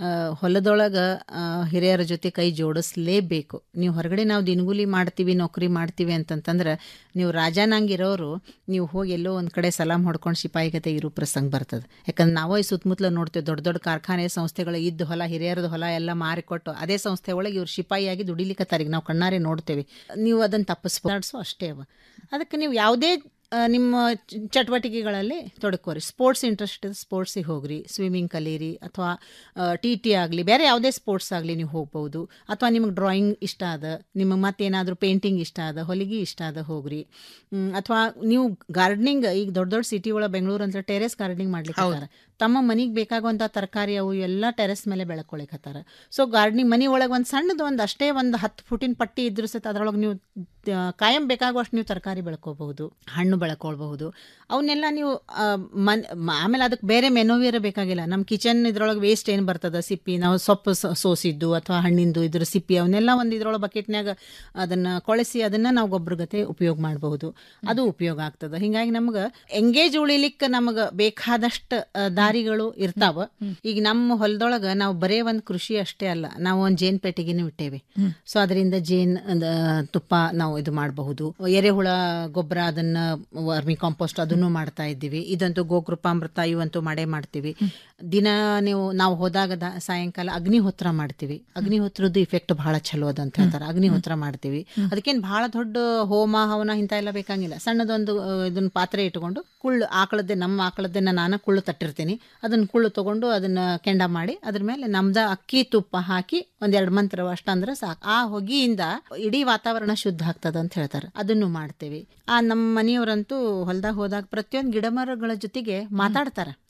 ಹೊಲದೊಳಗೆ ಹಿರಿಯರ ಜೊತೆ ಕೈ ಜೋಡಿಸ್ಲೇಬೇಕು ನೀವು ಹೊರಗಡೆ ನಾವು ದಿನಗೂಲಿ ಮಾಡ್ತೀವಿ ನೌಕರಿ ಮಾಡ್ತೀವಿ ಅಂತಂತಂದ್ರೆ ನೀವು ರಾಜಾನಂಗಿರೋರು ನೀವು ಹೋಗಿ ಎಲ್ಲೋ ಒಂದು ಕಡೆ ಸಲಾಮ್ ಹೊಡ್ಕೊಂಡು ಶಿಪಾಯಿಗತೆ ಇರೋ ಪ್ರಸಂಗ ಬರ್ತದೆ ಯಾಕಂದ್ರೆ ನಾವೇ ಈ ಸುತ್ತಮುತ್ತಲ ನೋಡ್ತೇವೆ ದೊಡ್ಡ ದೊಡ್ಡ ಕಾರ್ಖಾನೆ ಸಂಸ್ಥೆಗಳು ಇದ್ದ ಹೊಲ ಹಿರಿಯರದ ಹೊಲ ಎಲ್ಲ ಮಾರಿಕೊಟ್ಟು ಅದೇ ಸಂಸ್ಥೆ ಒಳಗೆ ಇವ್ರು ಶಿಪಾಯಿಯಾಗಿ ದುಡಿಲಿಕ್ಕತ್ತಾರಿಗೆ ನಾವು ಕಣ್ಣಾರೆ ನೋಡ್ತೇವೆ ನೀವು ಅದನ್ನು ತಪ್ಪಿಸ್ಬಾರ್ಸು ಅಷ್ಟೇ ಅವ ಅದಕ್ಕೆ ನೀವು ಯಾವುದೇ ಆ, ನಿಮ್ಮ ಚ- ಚಟುವಟಿಕೆಗಳಲ್ಲಿ ತೊಡಕೋರಿ ಸ್ಪೋರ್ಟ್ಸ್ ಇಂಟ್ರೆಸ್ಟ್ ಇದೆ ಸ್ಪೋರ್ಟ್ಸಿಗೆ ಹೋಗ್ರಿ ಸ್ವಿಮ್ಮಿಂಗ್ ಕಲೀರಿ ಅಥವಾ ಟಿ ಟಿ ಆಗಲಿ ಬೇರೆ ಯಾವುದೇ ಸ್ಪೋರ್ಟ್ಸ್ ಆಗಲಿ ನೀವು ಹೋಗ್ಬೋದು ಅಥವಾ ನಿಮಗೆ ಡ್ರಾಯಿಂಗ್ ಇಷ್ಟ ಅದ ನಿಮಗೆ ಮತ್ತೇನಾದರೂ ಪೇಂಟಿಂಗ್ ಇಷ್ಟ ಅದ ಹೊಲಿಗೆ ಇಷ್ಟ ಅದ ಹೋಗ್ರಿ ಮ್, ಅಥವಾ ನೀವು ಗಾರ್ಡನಿಂಗ್ ಈಗ ದೊಡ್ಡ ದೊಡ್ಡ ಸಿಟಿ ಒಳಗೆ ಬೆಂಗಳೂರು ಅಂತ ಟೆರೆಸ್ ಗಾರ್ಡನಿಂಗ್ ಮಾಡ್ಲಿಕ್ಕೆ ಹತ್ತಾರ. ತಮ್ಮ ಮನೆಗೆ ಬೇಕಾಗುವಂಥ ತರಕಾರಿ ಅವು ಎಲ್ಲ ಟೆರೆಸ್ ಮೇಲೆ ಬೆಳ್ಕೊಳಕ್ ಹತ್ತಾರ ಸೊ ಗಾರ್ಡನಿಂಗ್ ಮನೆ ಒಳಗೆ ಒಂದು ಸಣ್ಣದು ಒಂದು ಅಷ್ಟೇ ಒಂದು ಹತ್ತು ಫುಟಿನ ಪಟ್ಟಿ ಇದ್ರೂ ಸಹಿತ ಅದ್ರೊಳಗೆ ನೀವು ಆ, ಕಾಯಂ ಬೇಕಾಗುವಷ್ಟು ನೀವು ತರಕಾರಿ ಬೆಳ್ಕೋಬಹುದು ಹಣ್ಣು ಬೆಳ್ಕೊಳ್ಬಹುದು ಅವನ್ನೆಲ್ಲ ನೀವು ಆ, ಮನ್ ಮ- ಆಮೇಲೆ ಅದಕ್ಕೆ ಬೇರೆ ಮೆನೋವಿಯರ ಬೇಕಾಗಿಲ್ಲ ನಮ್ಮ ಕಿಚನ್ ಇದ್ರೊಳಗೆ ವೇಸ್ಟ್ ಏನು ಬರ್ತದ ಸಿಪ್ಪಿ ನಾವು ಸೊಪ್ಪು ಸ- ಸೋಸಿದ್ದು ಅಥವಾ ಹಣ್ಣಿಂದು ಇದ್ರ ಸಿಪ್ಪಿ ಅವನ್ನೆಲ್ಲ ಒಂದು ಇದ್ರೊಳಗೆ ಬಕೆಟ್ನ್ಯಾಗ ಅದನ್ನ ಕೊಳೆಸಿ ಅದನ್ನ ನಾವು ಗೊಬ್ಬರಗತೆ ಉಪಯೋಗ ಮಾಡಬಹುದು ಅದು ಉಪಯೋಗ ಆಗ್ತದ ಹಿಂಗಾಗಿ ನಮ್ಗೆ ಎಂಗೇಜ್ ಉಳಿಲಿಕ್ಕೆ ನಮಗೆ ಬೇಕಾದಷ್ಟು ಆ, ದಾರಿಗಳು ಇರ್ತಾವ ಈಗ ನಮ್ಮ ಹೊಲದೊಳಗ ನಾವು ಬರೇ ಒಂದು ಕೃಷಿ ಅಷ್ಟೇ ಅಲ್ಲ ನಾವು ಒಂದು ಜೇನ್ ಪೆಟ್ಟಿಗೆನೂ ಇಟ್ಟೇವೆ ಸೊ ಅದರಿಂದ ಜೇನ್ ಅಂದ ತುಪ್ಪ ನಾವು ಇದು ಮಾಡಬಹುದು ಎರೆಹುಳ ಗೊಬ್ಬರ ಅದನ್ನ ವರ್ಮಿ ಕಾಂಪೋಸ್ಟ್ ಅದನ್ನು ಮಾಡ್ತಾ ಇದ್ದೀವಿ ಇದಂತೂ ಗೋಕೃಪಾಮೃತ ಇವಂತೂ ಮಾಡೇ ಮಾಡ್ತೀವಿ ದಿನ ನೀವು ನಾವು ಹೋದಾಗ ದ- ಸಾಯಂಕಾಲ ಅಗ್ನಿಹೋತ್ರ ಮಾಡ್ತೀವಿ ಅಗ್ನಿಹೋತ್ರದ ಇಫೆಕ್ಟ್ ಬಹಳ ಚಲೋ ಅದ ಅಂತ ಹೇಳ್ತಾರೆ ಅಗ್ನಿಹೋತ್ರ ಮಾಡ್ತೀವಿ ಅದಕ್ಕೇನು ಬಹಳ ದೊಡ್ಡ ಹೋಮ ಹವನ ಇಂಥ ಎಲ್ಲ ಬೇಕಾಗಿಲ್ಲ ಸಣ್ಣದೊಂದು ಆ, ಇದನ್ನ ಪಾತ್ರೆ ಇಟ್ಕೊಂಡು ಕುಳ್ಳು ಆಕಳದ್ದೇ ನಮ್ಮ ಆಕಳದ್ದನ್ನ ನಾನು ಕುಳ್ಳು ತಟ್ಟಿರ್ತೀನಿ ಅದನ್ನ ಕುಳ್ಳು ತಗೊಂಡು ಅದನ್ನ ಕೆಂಡ ಮಾಡಿ ಅದ್ರ ಮೇಲೆ ನಮ್ದ ಅಕ್ಕಿ ತುಪ್ಪ ಹಾಕಿ ಒಂದೆರಡು ಮಂತ್ರ ಅಷ್ಟಂದ್ರೆ ಸಾಕು ಆ ಹೊಗಿಯಿಂದ ಇಡೀ ವಾತಾವರಣ ಶುದ್ಧ ಆಗ್ತದ ಅಂತ ಹೇಳ್ತಾರೆ ಅದನ್ನು ಮಾಡ್ತೇವೆ ಆ ನಮ್ಮ ಮನೆಯವರಂತೂ ಹೊಲ್ದಾಗ ಹೋದಾಗ ಪ್ರತಿಯೊಂದು ಗಿಡ ಮರಗಳ ಜೊತೆಗೆ ಮಾತಾಡ್ತಾರ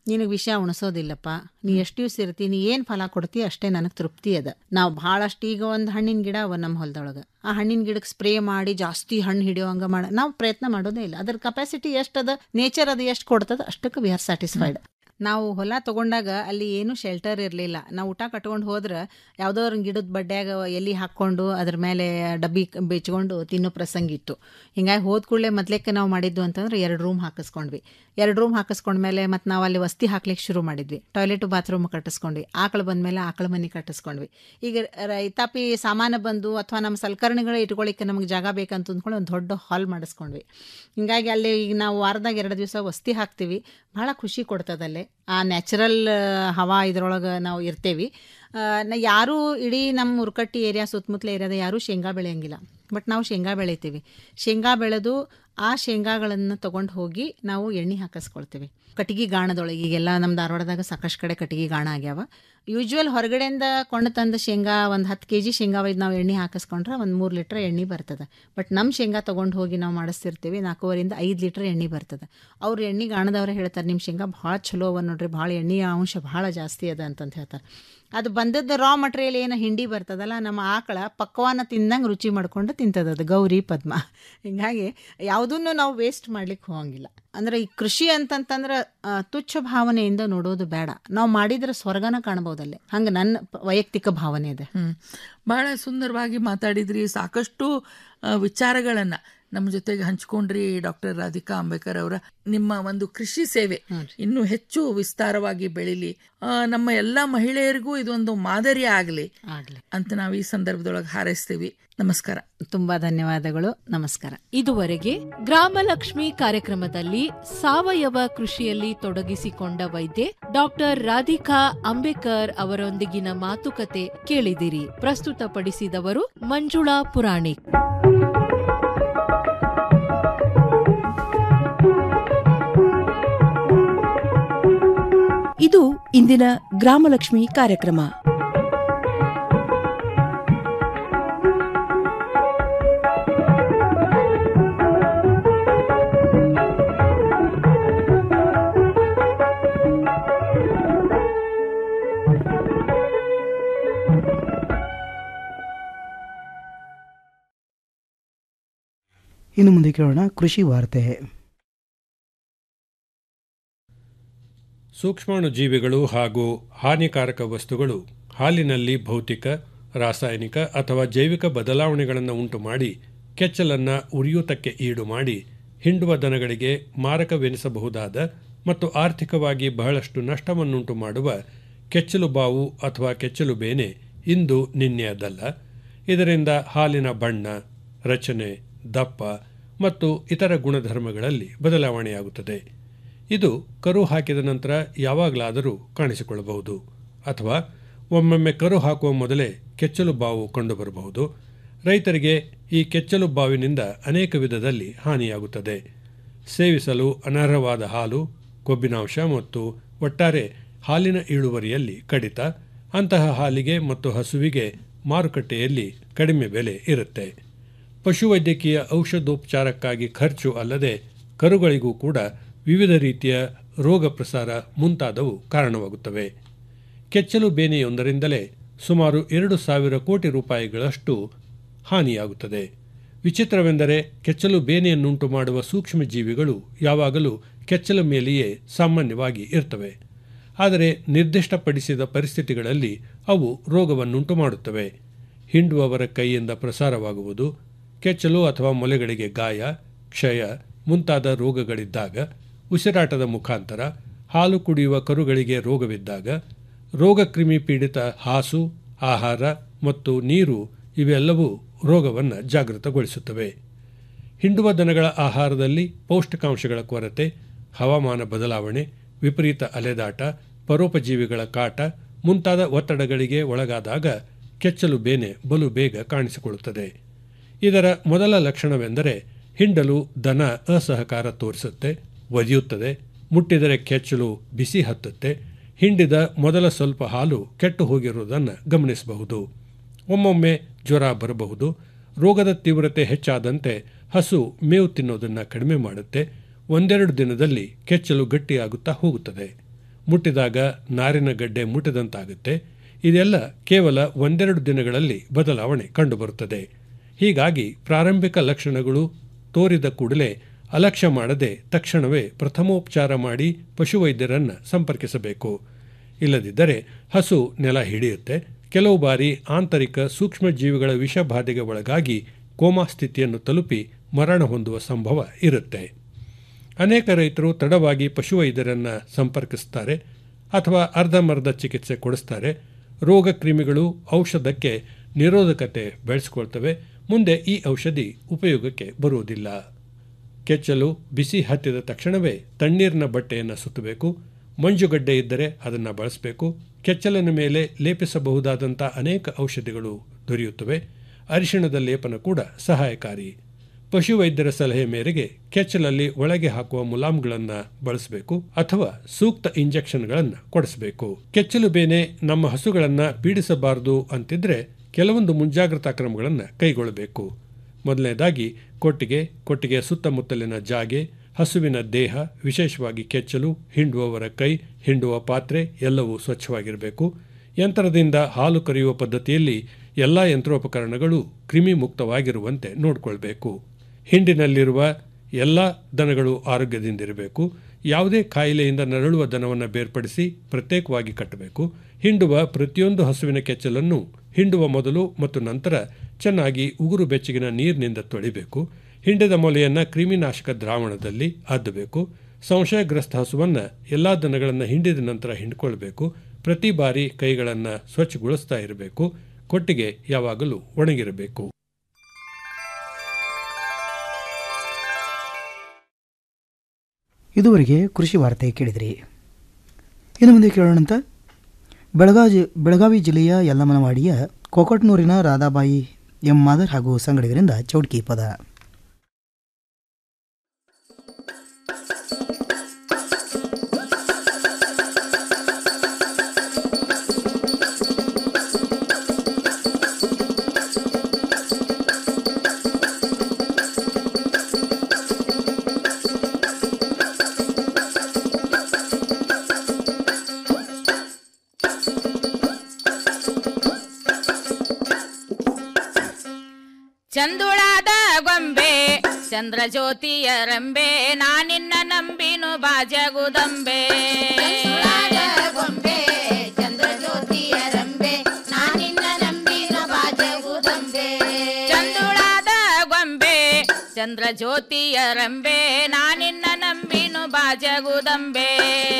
ನಿನಗೆ ವಿಷ ಉಣಿಸೋದಿಲ್ಲಪ್ಪ ನೀ ಎಷ್ಟು ದಿವ್ಸ ಇರ್ತಿ ನೀ ಏನು ಫಲ ಕೊಡ್ತಿ ಅಷ್ಟೇ ನನಗೆ ತೃಪ್ತಿ ಅದ ನಾವು ಭಾಳಷ್ಟು ಈಗ ಒಂದು ಹಣ್ಣಿನ ಗಿಡ ಅವ ನಮ್ಮ ಹೊಲದೊಳಗೆ ಆ ಹಣ್ಣಿನ ಗಿಡಕ್ಕೆ ಸ್ಪ್ರೇ ಮಾಡಿ ಜಾಸ್ತಿ ಹಣ್ಣು ಹಿಡಿಯೋ ಹಂಗೆ ಮಾಡ ನಾವು ಪ್ರಯತ್ನ ಮಾಡೋದೇ ಇಲ್ಲ ಅದ್ರ ಕೆಪಾಸಿಟಿ ಎಷ್ಟು ಅದ ನೇಚರ್ ಅದು ಎಷ್ಟು ಕೊಡ್ತದ ಅಷ್ಟಕ್ಕೆ ವಿ ಆರ್ ಸ್ಯಾಟಿಸ್ಫೈಡ್ ನಾವು ಹೊಲ ತಗೊಂಡಾಗ ಅಲ್ಲಿ ಏನು ಶೆಲ್ಟರ್ ಇರಲಿಲ್ಲ ನಾವು ಊಟ ಕಟ್ಕೊಂಡು ಹೋದ್ರೆ ಯಾವುದೋ ಒಂದು ಗಿಡದ ಬಡ್ಡ್ಯಾಗ ಎಲ್ಲಿ ಹಾಕ್ಕೊಂಡು ಅದ್ರ ಮೇಲೆ ಡಬ್ಬಿ ಕ- ಬೆಚ್ಕೊಂಡು ತಿನ್ನೋ ಪ್ರಸಂಗ ಇತ್ತು ಹಿಂಗಾಗಿ ಹೋದ ಕೂಡಲೇ ಮೊದ್ಲೇಕ್ಕೆ ನಾವು ಮಾಡಿದ್ದು ಅಂತಂದ್ರೆ ಎರಡು ರೂಮ್ ಹಾಕಿಸ್ಕೊಂಡ್ವಿ ಎರಡು ರೂಮ್ ಹಾಕಿಸ್ಕೊಂಡ್ಮೇಲೆ ಮತ್ತು ನಾವು ಅಲ್ಲಿ ವಸ್ತಿ ಹಾಕ್ಲಿಕ್ಕೆ ಶುರು ಮಾಡಿದ್ವಿ ಟಾಯ್ಲೆಟು ಬಾತ್ರೂಮ್ ಕಟ್ಟಿಸ್ಕೊಂಡ್ವಿ ಆಕಳು ಬಂದಮೇಲೆ ಆಕಳ ಮನೆ ಕಟ್ಟಿಸ್ಕೊಂಡ್ವಿ ಈಗ ರೈತಾಪಿ ಸಾಮಾನು ಬಂದು ಅಥವಾ ನಮ್ಮ ಸಲಕರಣೆಗಳು ಇಟ್ಕೊಳ್ಳಿಕ್ಕೆ ನಮಗೆ ಜಾಗ ಬೇಕಂತ ಅಂದ್ಕೊಂಡು ಒಂದು ದೊಡ್ಡ ಹಾಲ್ ಮಾಡಿಸ್ಕೊಂಡ್ವಿ ಹಿಂಗಾಗಿ ಅಲ್ಲಿ ಈಗ ನಾವು ವಾರದಾಗ ಎರಡು ದಿವಸ ವಸ್ತಿ ಹಾಕ್ತೀವಿ ಭಾಳ ಖುಷಿ ಕೊಡ್ತದಲ್ಲಿ ಆ ನ್ಯಾಚುರಲ್ ಹವಾ ಇದ್ರೊಳಗೆ ನಾವು ಇರ್ತೇವಿ ಆ, ನಾ ಯಾರೂ ಇಡೀ ನಮ್ಮ ಉರ್ಕಟ್ಟಿ ಏರಿಯಾ ಸುತ್ತಮುತ್ತಲ ಏರಿಯಾದ ಯಾರೂ ಶೇಂಗಾ ಬೆಳೆಯಂಗಿಲ್ಲ ಬಟ್ ನಾವು ಶೇಂಗಾ ಬೆಳಿತೀವಿ ಶೇಂಗಾ ಬೆಳೆದು ಆ ಶೇಂಗಾಗಳನ್ನು ತೊಗೊಂಡು ಹೋಗಿ ನಾವು ಎಣ್ಣೆ ಹಾಕಿಸ್ಕೊಳ್ತೀವಿ ಕಟ್ಟಿಗೆ ಗಾಣದೊಳಗೆ ಈಗೆಲ್ಲ ನಮ್ಮ ಧಾರವಾಡದಾಗ ಸಾಕಷ್ಟು ಕಡೆ ಕಟ್ಟಿಗೆ ಗಾಣ ಆಗ್ಯಾವ ಯೂಶ್ವಲ್ ಹೊರಗಡೆಯಿಂದ ಕೊಂಡು ತಂದ ಶೇಂಗಾ ಒಂದು ಹತ್ತು ಕೆ ಜಿ ಶೇಂಗಾ ಒಯ್ದು ನಾವು ಎಣ್ಣೆ ಹಾಕಿಸ್ಕೊಂಡ್ರೆ ಒಂದು ಮೂರು ಲೀಟ್ರ್ ಎಣ್ಣೆ ಬರ್ತದೆ ಬಟ್ ನಮ್ಮ ಶೇಂಗಾ ತೊಗೊಂಡು ಹೋಗಿ ನಾವು ಮಾಡಿಸ್ತಿರ್ತೀವಿ ನಾಲ್ಕೂವರೆಯಿಂದ ಐದು ಲೀಟ್ರ್ ಎಣ್ಣೆ ಬರ್ತದೆ ಅವ್ರು ಎಣ್ಣೆ ಗಾಣದವ್ರೆ ಹೇಳ್ತಾರೆ ನಿಮ್ಮ ಶೇಂಗಾ ಭಾಳ ಚಲೋ ಅವ ನೋಡ್ರಿ ಭಾಳ ಎಣ್ಣೆಯ ಅಂಶ ಭಾಳ ಜಾಸ್ತಿ ಅದ ಅಂತಂತ ಹೇಳ್ತಾರೆ ಅದು ಬಂದದ್ದು ರಾ ಮಟ್ರಿಯಲ್ ಏನು ಹಿಂಡಿ ಬರ್ತದಲ್ಲ ನಮ್ಮ ಆಕಳ ಪಕ್ವಾನ ತಿಂದಂಗೆ ರುಚಿ ಮಾಡ್ಕೊಂಡು ತಿಂತದ ಅದು ಗೌರಿ ಪದ್ಮ ಹಿಂಗಾಗಿ ಯಾವುದನ್ನು ನಾವು ವೇಸ್ಟ್ ಮಾಡ್ಲಿಕ್ಕೆ ಹೋಗಂಗಿಲ್ಲ ಅಂದ್ರೆ ಈ ಕೃಷಿ ಅಂತಂತಂದ್ರೆ ಆ, ತುಚ್ಛ ಭಾವನೆಯಿಂದ ನೋಡೋದು ಬೇಡ ನಾವು ಮಾಡಿದ್ರೆ ಸ್ವರ್ಗನ ಕಾಣ್ಬೋದಲ್ಲೇ ಹಂಗೆ ನನ್ನ ಪ- ವೈಯಕ್ತಿಕ ಭಾವನೆ ಇದೆ ಹ್ಮ್ ಬಹಳ ಸುಂದರವಾಗಿ ಮಾತಾಡಿದ್ರಿ ಸಾಕಷ್ಟು ಆ, ವಿಚಾರಗಳನ್ನ ನಮ್ಮ ಜೊತೆಗೆ ಹಂಚ್ಕೊಂಡ್ರಿ ಡಾಕ್ಟರ್ ರಾಧಿಕಾ ಅಂಬೇಕರ್ ಅವರ ನಿಮ್ಮ ಒಂದು ಕೃಷಿ ಸೇವೆ ಇನ್ನೂ ಹೆಚ್ಚು ವಿಸ್ತಾರವಾಗಿ ಬೆಳಿಲಿ ಆ, ನಮ್ಮ ಎಲ್ಲಾ ಮಹಿಳೆಯರಿಗೂ ಇದೊಂದು ಮಾದರಿ ಆಗಲಿ ಆಗ್ಲಿ ಅಂತ ನಾವು ಈ ಸಂದರ್ಭದೊಳಗೆ ಹಾರೈಸ್ತೀವಿ ನಮಸ್ಕಾರ ತುಂಬಾ ಧನ್ಯವಾದಗಳು ನಮಸ್ಕಾರ ಇದುವರೆಗೆ ಗ್ರಾಮಲಕ್ಷ್ಮಿ ಕಾರ್ಯಕ್ರಮದಲ್ಲಿ ಸಾವಯವ ಕೃಷಿಯಲ್ಲಿ ತೊಡಗಿಸಿಕೊಂಡ ವೈದ್ಯೆ ಡಾಕ್ಟರ್ ರಾಧಿಕಾ ಅಂಬೇಕರ್ ಅವರೊಂದಿಗಿನ ಮಾತುಕತೆ ಕೇಳಿದಿರಿ ಪ್ರಸ್ತುತಪಡಿಸಿದವರು ಮಂಜುಳಾ ಪುರಾಣಿಕ್ ಇದು ಇಂದಿನ ಗ್ರಾಮಲಕ್ಷ್ಮಿ ಕಾರ್ಯಕ್ರಮ ಇನ್ನು ಮುಂದೆ ಕೇಳೋಣ ಕೃಷಿ ವಾರ್ತೆ ಸೂಕ್ಷ್ಮಾಣು ಜೀವಿಗಳು ಹಾಗೂ ಹಾನಿಕಾರಕ ವಸ್ತುಗಳು ಹಾಲಿನಲ್ಲಿ ಭೌತಿಕ ರಾಸಾಯನಿಕ ಅಥವಾ ಜೈವಿಕ ಬದಲಾವಣೆಗಳನ್ನು ಉಂಟು ಮಾಡಿ ಕೆಚ್ಚಲನ್ನು ಉರಿಯೂತಕ್ಕೆ ಈಡು ಮಾಡಿ ಹಿಂಡುವ ದನಗಳಿಗೆ ಮಾರಕವೆನಿಸಬಹುದಾದ ಮತ್ತು ಆರ್ಥಿಕವಾಗಿ ಬಹಳಷ್ಟು ನಷ್ಟವನ್ನುಂಟು ಮಾಡುವ ಕೆಚ್ಚಲು ಬಾವು ಅಥವಾ ಕೆಚ್ಚಲು ಬೇನೆ ಇಂದು ನಿನ್ನೆಯದಲ್ಲ ಇದರಿಂದ ಹಾಲಿನ ಬಣ್ಣ ರಚನೆ ದಪ್ಪ ಮತ್ತು ಇತರ ಗುಣಧರ್ಮಗಳಲ್ಲಿ ಬದಲಾವಣೆಯಾಗುತ್ತದೆ ಇದು ಕರು ಹಾಕಿದ ನಂತರ ಯಾವಾಗಲಾದರೂ ಕಾಣಿಸಿಕೊಳ್ಳಬಹುದು ಅಥವಾ ಒಮ್ಮೊಮ್ಮೆ ಕರು ಹಾಕುವ ಮೊದಲೇ ಕೆಚ್ಚಲು ಬಾವು ಕಂಡುಬರಬಹುದು ರೈತರಿಗೆ ಈ ಕೆಚ್ಚಲು ಬಾವಿನಿಂದ ಅನೇಕ ವಿಧದಲ್ಲಿ ಹಾನಿಯಾಗುತ್ತದೆ ಸೇವಿಸಲು ಅನರ್ಹವಾದ ಹಾಲು ಕೊಬ್ಬಿನಾಂಶ ಮತ್ತು ಒಟ್ಟಾರೆ ಹಾಲಿನ ಇಳುವರಿಯಲ್ಲಿ ಕಡಿತ ಅಂತಹ ಹಾಲಿಗೆ ಮತ್ತು ಹಸುವಿಗೆ ಮಾರುಕಟ್ಟೆಯಲ್ಲಿ ಕಡಿಮೆ ಬೆಲೆ ಇರುತ್ತೆ ಪಶುವೈದ್ಯಕೀಯ ಔಷಧೋಪಚಾರಕ್ಕಾಗಿ ಖರ್ಚು ಅಲ್ಲದೆ ಕರುಗಳಿಗೂ ಕೂಡ ವಿವಿಧ ರೀತಿಯ ರೋಗ ಪ್ರಸಾರ ಮುಂತಾದವು ಕಾರಣವಾಗುತ್ತವೆ ಕೆಚ್ಚಲು ಬೇನೆಯೊಂದರಿಂದಲೇ ಸುಮಾರು ಎರಡು ಸಾವಿರ ಕೋಟಿ ರೂಪಾಯಿಗಳಷ್ಟು ಹಾನಿಯಾಗುತ್ತದೆ ವಿಚಿತ್ರವೆಂದರೆ ಕೆಚ್ಚಲು ಬೇನೆಯನ್ನುಂಟು ಮಾಡುವ ಸೂಕ್ಷ್ಮ ಜೀವಿಗಳು ಯಾವಾಗಲೂ ಕೆಚ್ಚಲ ಮೇಲೆಯೇ ಸಾಮಾನ್ಯವಾಗಿ ಇರ್ತವೆ ಆದರೆ ನಿರ್ದಿಷ್ಟಪಡಿಸಿದ ಪರಿಸ್ಥಿತಿಗಳಲ್ಲಿ ಅವು ರೋಗವನ್ನುಂಟು ಮಾಡುತ್ತವೆ ಹಿಂಡುವವರ ಕೈಯಿಂದ ಪ್ರಸಾರವಾಗುವುದು ಕೆಚ್ಚಲು ಅಥವಾ ಮೊಲೆಗಳಿಗೆ ಗಾಯ ಕ್ಷಯ ಮುಂತಾದ ರೋಗಗಳಿದ್ದಾಗ ಉಸಿರಾಟದ ಮುಖಾಂತರ ಹಾಲು ಕುಡಿಯುವ ಕರುಗಳಿಗೆ ರೋಗವಿದ್ದಾಗ ರೋಗಕ್ರಿಮಿ ಪೀಡಿತ ಹಾಸು ಆಹಾರ ಮತ್ತು ನೀರು ಇವೆಲ್ಲವೂ ರೋಗವನ್ನು ಜಾಗೃತಗೊಳಿಸುತ್ತವೆ ಹಿಂಡುವ ದನಗಳ ಆಹಾರದಲ್ಲಿ ಪೌಷ್ಟಿಕಾಂಶಗಳ ಕೊರತೆ ಹವಾಮಾನ ಬದಲಾವಣೆ ವಿಪರೀತ ಅಲೆದಾಟ ಪರೋಪಜೀವಿಗಳ ಕಾಟ ಮುಂತಾದ ಒತ್ತಡಗಳಿಗೆ ಒಳಗಾದಾಗ ಕೆಚ್ಚಲು ಬೇನೆ ಬಲು ಬೇಗ ಕಾಣಿಸಿಕೊಳ್ಳುತ್ತದೆ ಇದರ ಮೊದಲ ಲಕ್ಷಣವೆಂದರೆ ಹಿಂಡಲು ದನ ಅಸಹಕಾರ ತೋರಿಸುತ್ತೆ ಒದಿಯುತ್ತದೆ ಮುಟ್ಟಿದರೆ ಕೆಚ್ಚಲು ಬಿಸಿ ಹತ್ತುತ್ತೆ ಹಿಂಡಿದ ಮೊದಲ ಸ್ವಲ್ಪ ಹಾಲು ಕೆಟ್ಟು ಹೋಗಿರುವುದನ್ನು ಗಮನಿಸಬಹುದು ಒಮ್ಮೊಮ್ಮೆ ಜ್ವರ ಬರಬಹುದು ರೋಗದ ತೀವ್ರತೆ ಹೆಚ್ಚಾದಂತೆ ಹಸು ಮೇವು ತಿನ್ನೋದನ್ನು ಕಡಿಮೆ ಮಾಡುತ್ತೆ ಒಂದೆರಡು ದಿನದಲ್ಲಿ ಕೆಚ್ಚಲು ಗಟ್ಟಿಯಾಗುತ್ತಾ ಹೋಗುತ್ತದೆ ಮುಟ್ಟಿದಾಗ ನಾರಿನ ಗಡ್ಡೆ ಮುಟ್ಟಿದಂತಾಗುತ್ತೆ ಇದೆಲ್ಲ ಕೇವಲ ಒಂದೆರಡು ದಿನಗಳಲ್ಲಿ ಬದಲಾವಣೆ ಕಂಡುಬರುತ್ತದೆ ಹೀಗಾಗಿ ಪ್ರಾರಂಭಿಕ ಲಕ್ಷಣಗಳು ತೋರಿದ ಕೂಡಲೇ ಅಲಕ್ಷ್ಯ ಮಾಡದೆ ತಕ್ಷಣವೇ ಪ್ರಥಮೋಪಚಾರ ಮಾಡಿ ಪಶುವೈದ್ಯರನ್ನು ಸಂಪರ್ಕಿಸಬೇಕು ಇಲ್ಲದಿದ್ದರೆ ಹಸು ನೆಲ ಹಿಡಿಯುತ್ತೆ ಕೆಲವು ಬಾರಿ ಆಂತರಿಕ ಸೂಕ್ಷ್ಮಜೀವಿಗಳ ವಿಷಬಾಧೆಗೆ ಒಳಗಾಗಿ ಕೋಮಾ ಸ್ಥಿತಿಯನ್ನು ತಲುಪಿ ಮರಣ ಹೊಂದುವ ಸಂಭವ ಇರುತ್ತೆ ಅನೇಕ ರೈತರು ತಡವಾಗಿ ಪಶುವೈದ್ಯರನ್ನು ಸಂಪರ್ಕಿಸ್ತಾರೆ ಅಥವಾ ಅರ್ಧಮರ್ಧ ಚಿಕಿತ್ಸೆ ಕೊಡಿಸ್ತಾರೆ ರೋಗ ಕ್ರಿಮಿಗಳು ಔಷಧಕ್ಕೆ ನಿರೋಧಕತೆ ಬೆಳೆಸ್ಕೊಳ್ತವೆ ಮುಂದೆ ಈ ಔಷಧಿ ಉಪಯೋಗಕ್ಕೆ ಬರುವುದಿಲ್ಲ ಕೆಚ್ಚಲು ಬಿಸಿ ಹತ್ತಿದ ತಕ್ಷಣವೇ ತಣ್ಣೀರಿನ ಬಟ್ಟೆಯನ್ನು ಸುತ್ತಬೇಕು ಮಂಜುಗಡ್ಡೆ ಇದ್ದರೆ ಅದನ್ನು ಬಳಸಬೇಕು ಕೆಚ್ಚಲಿನ ಮೇಲೆ ಲೇಪಿಸಬಹುದಾದಂಥ ಅನೇಕ ಔಷಧಿಗಳು ದೊರೆಯುತ್ತವೆ ಅರಿಶಿಣದ ಲೇಪನ ಕೂಡ ಸಹಾಯಕಾರಿ ಪಶುವೈದ್ಯರ ಸಲಹೆ ಮೇರೆಗೆ ಕೆಚ್ಚಲಲ್ಲಿ ಒಳಗೆ ಹಾಕುವ ಮುಲಾಮ್ಗಳನ್ನು ಬಳಸಬೇಕು ಅಥವಾ ಸೂಕ್ತ ಇಂಜೆಕ್ಷನ್ಗಳನ್ನು ಕೊಡಿಸಬೇಕು ಕೆಚ್ಚಲು ಬೇನೆ ನಮ್ಮ ಹಸುಗಳನ್ನು ಪೀಡಿಸಬಾರದು ಅಂತಿದ್ರೆ ಕೆಲವೊಂದು ಮುಂಜಾಗ್ರತಾ ಕ್ರಮಗಳನ್ನು ಕೈಗೊಳ್ಳಬೇಕು ಮೊದಲನೇದಾಗಿ ಕೊಟ್ಟಿಗೆ ಕೊಟ್ಟಿಗೆಯ ಸುತ್ತಮುತ್ತಲಿನ ಜಾಗೆ ಹಸುವಿನ ದೇಹ ವಿಶೇಷವಾಗಿ ಕೆಚ್ಚಲು ಹಿಂಡುವವರ ಕೈ ಹಿಂಡುವ ಪಾತ್ರೆ ಎಲ್ಲವೂ ಸ್ವಚ್ಛವಾಗಿರಬೇಕು ಯಂತ್ರದಿಂದ ಹಾಲು ಕರೆಯುವ ಪದ್ಧತಿಯಲ್ಲಿ ಎಲ್ಲ ಯಂತ್ರೋಪಕರಣಗಳು ಕ್ರಿಮಿ ಮುಕ್ತವಾಗಿರುವಂತೆ ನೋಡಿಕೊಳ್ಬೇಕು ಹಿಂಡಿನಲ್ಲಿರುವ ಎಲ್ಲ ದನಗಳು ಆರೋಗ್ಯದಿಂದಿರಬೇಕು ಯಾವುದೇ ಕಾಯಿಲೆಯಿಂದ ನರಳುವ ದನವನ್ನು ಬೇರ್ಪಡಿಸಿ ಪ್ರತ್ಯೇಕವಾಗಿ ಕಟ್ಟಬೇಕು ಹಿಂಡುವ ಪ್ರತಿಯೊಂದು ಹಸುವಿನ ಕೆಚ್ಚಲನ್ನು ಹಿಂಡುವ ಮೊದಲು ಮತ್ತು ನಂತರ ಚೆನ್ನಾಗಿ ಉಗುರು ಬೆಚ್ಚಗಿನ ನೀರಿನಿಂದ ತೊಳಿಬೇಕು ಹಿಂಡಿದ ಮೊಲೆಯನ್ನು ಕ್ರಿಮಿನಾಶಕ ದ್ರಾವಣದಲ್ಲಿ ಅದ್ದಬೇಕು ಸಂಶಯಗ್ರಸ್ತ ಹಸುವನ್ನು ಎಲ್ಲ ದನಗಳನ್ನು ಹಿಂಡಿದ ನಂತರ ಹಿಂಡ್ಕೊಳ್ಬೇಕು ಪ್ರತಿ ಬಾರಿ ಕೈಗಳನ್ನು ಸ್ವಚ್ಛಗೊಳಿಸ್ತಾ ಇರಬೇಕು ಕೊಟ್ಟಿಗೆ ಯಾವಾಗಲೂ ಒಣಗಿರಬೇಕು ಇದುವರೆಗೆ ಕೃಷಿ ವಾರ್ತೆ ಕೇಳಿದ್ರಿ ಇನ್ನು ಮುಂದೆ ಕೇಳೋಣಂತ ಬೆಳಗಾವಿ ಬೆಳಗಾವಿ ಜಿಲ್ಲೆಯ ಯಲ್ಲಮ್ಮನವಾಡಿಯ ಕೊಕಟ್ನೂರಿನ ರಾಧಾಬಾಯಿ ಎಂ ಮಾದರ್ ಹಾಗೂ ಸಂಗಡಿಗರಿಂದ ಚೌಡ್ಕಿ ಪದ ಚಂದುಳಾದ ಗೊಂಬೆ ಚಂದ್ರ ಜ್ಯೋತಿಯ ರಂಬೆ ನಾನಿನ್ನ ನಂಬಿನು ಬಾಜಗುದಂಬೆ ಗೊಂಬೆ ಚಂದ್ರ ಜ್ಯೋತಿಯ ರಂಬೆ ನಾನಿನ್ನ ನಂಬಿನು ಬಾಜಗುದಂಬೆ ಚಂದುಳಾದ ಗೊಂಬೆ ಚಂದ್ರ ಜ್ಯೋತಿಯ ರಂಬೆ ನಾನಿನ್ನ ನಂಬಿನು ಬಾಜಗುದಂಬೆ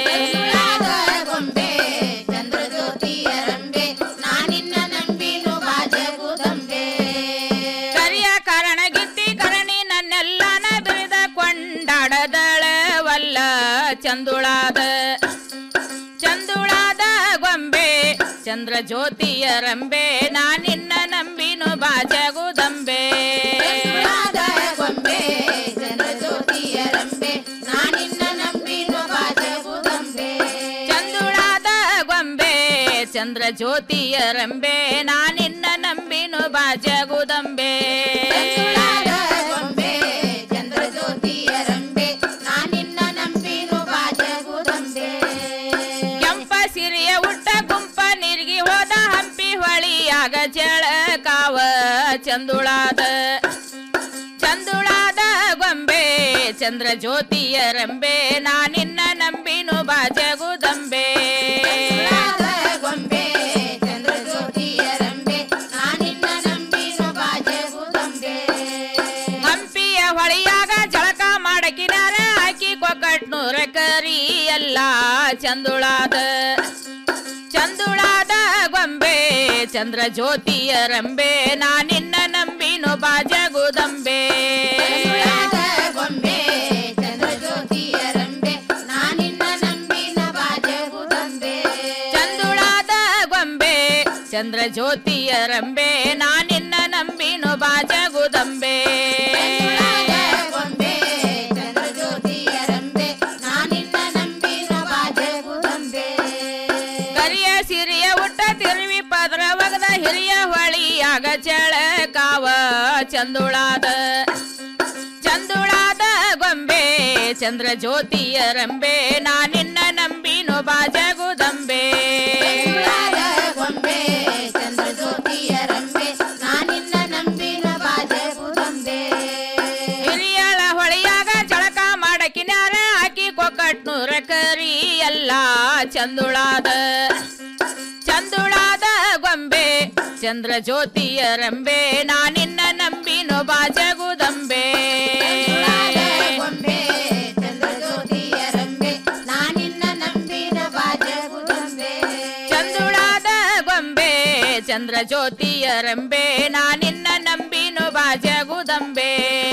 ಗೊಂಬೆ ಚಂದ್ರ ಜ್ಯೋತಿಯ ರಂಬೆ ನಾನಿನ್ನ ನಂಬಿನು ಬಾಜಗುದಂಬೆ ಕರಿಯ ಕಾರಣಗಿತ್ತಿ ಕರಣಿ ನನ್ನೆಲ್ಲನ ಬಿರಿದ ಕೊಂಡಾಡದಳವಲ್ಲ ಚಂದುಳಾದ ಚಂದುಳಾದ ಗೊಂಬೆ ಚಂದ್ರ ಜ್ಯೋತಿಯ ರಂಬೆ ನಾನಿನ್ನ ನಂಬಿನು ಬಾಜಗುದಂಬೆ ಗೊಂಬೆ ಚಂದ್ರ ಜ್ಯೋತಿಯ ರಂಬೆ ನಾನಿನ್ನ ನಂಬಿನು ಬಾಜಗುದಂಬೆ ಚಂದುಳಾದ ಗೊಂಬೆ ಚಂದ್ರ ಜ್ಯೋತಿಯ ರಂಬೆ ನಾನಿನ್ನ ನಂಬಿನು ಬಾಜಗುದಂಬೆ ಗೊಂಬೆ ಚಂದ್ರ ಜ್ಯೋತಿಯ ರಂಬೆ ನಾನಿನ್ನ ನಂಬಿನು ಬಾಜಗುದಂಬೆ ಕೆಂಪ ಸಿರಿಯ ಉಟ್ಟ ಗುಂಪ ನೀರ್ಗಿ ಹೋದ ಹಂಪಿ ಹೊಳಿಯಾಗ ಜಳಕಾವ ಚಂದುಳಾದ ಚಂದುಳಾದ ಗೊಂಬೆ ಚಂದ್ರ ಜ್ಯೋತಿಯ ರಂಬೆ ನಾನಿನ್ನ ನಂಬಿನು ಬಾಜಗುದಂಬೆ ಗೊಂಬೆ ಚಂದ್ರ ಜ್ಯೋತಿಯ ರಂಬೆ ನಾನಿನ್ನ ನಂಬಿನು ಬಾಜಗುದಂಬೆ ಹಂಪಿಯ ಹೊಳೆಯಾಗ ಜಳಕ ಮಾಡಕಿನಾರ ಹಾಕಿ ಕೊಕ್ಕಟ್ನೂರ ಕರಿ ಎಲ್ಲ ಚಂದುಳಾದ ಚಂದುಳಾದ ಗೊಂಬೆ ಚಂದ್ರ ಜ್ಯೋತಿಯ ರಂಬೆ ನಾನಿನ್ನ ನಂಬಿನು ಬಾಜಗುದಂಬೆ ಗೊಂಬೆ ಚಂದ್ರ ಜ್ಯೋತಿಯ ರಂಬೆ ನಾನಿನ್ನ ನಂಬಿನ ಬಾಜಗುದಂಬೆ ಚಂದುಳಾದ ಗೊಂಬೆ ಚಂದ್ರ ಜ್ಯೋತಿಯ ರಂಬೆ ನಾನಿನ್ನ ನಂಬಿನು ಬಾಜಗುದಂಬೆ ಗೊಂಬೆ ಚಂದ್ರ ಜ್ಯೋತಿಯ ರಂಬೆ ನಾನಿನ್ನ ನಂಬಿನು ಬಾಜಗುದಂಬೆ ಕರಿಯ ಸಿರಿಯ ಉಟ್ಟ ತಿರುವಿ ಪದ್ರ ಒಗದ ಹಿರಿಯ ಹೊಳಿಯಾಗ ಚಳಕಾವ ಚಂದುಳಾದ ಚಂದುಳಾದ ಗೊಂಬೆ ಚಂದ್ರ ಜ್ಯೋತಿಯ ರಂಬೆ ನಾನಿನ್ನ ನಂಬಿನು ಬಾಜಗುದಂಬೆ ಗೊಂಬೆ ಚಂದ್ರ ಜ್ಯೋತಿಯ ರಂಬೆ ನಾನಿನ್ನ ನಂಬಿನ ಬಾಜಗುದಂಬೆ ಹಿರಿಯಳ ಹೊಳೆಯಾಗ ಜಳಕ ಮಾಡಕಿನ್ಯಾರ ಹಾಕಿ ಕೊಕ್ಕಟ್ನೂರ ಕರಿ ಎಲ್ಲ ಚಂದುಳಾದ ಚಂದುಳಾದ ಗೊಂಬೆ ಚಂದ್ರ ಜ್ಯೋತಿಯ ರಂಬೆ ನಾನಿನ್ನ ನಂಬಿನೋ ಬಾಜಗುದಂಬೆ ಗೊಂಬೆ ಚಂದ್ರ ಜ್ಯೋತಿಯ ರಂಬೆ ನಾನಿನ್ನ ನಂಬಿನ ಬಾಜಗುದಂಬೆ ಚಂದುಳಾದ ಗೊಂಬೆ ಚಂದ್ರ ಜ್ಯೋತಿಯ ರಂಬೆ ನಾನಿನ್ನ ನಂಬಿನೋ ಬಾಜಗುದಂಬೆ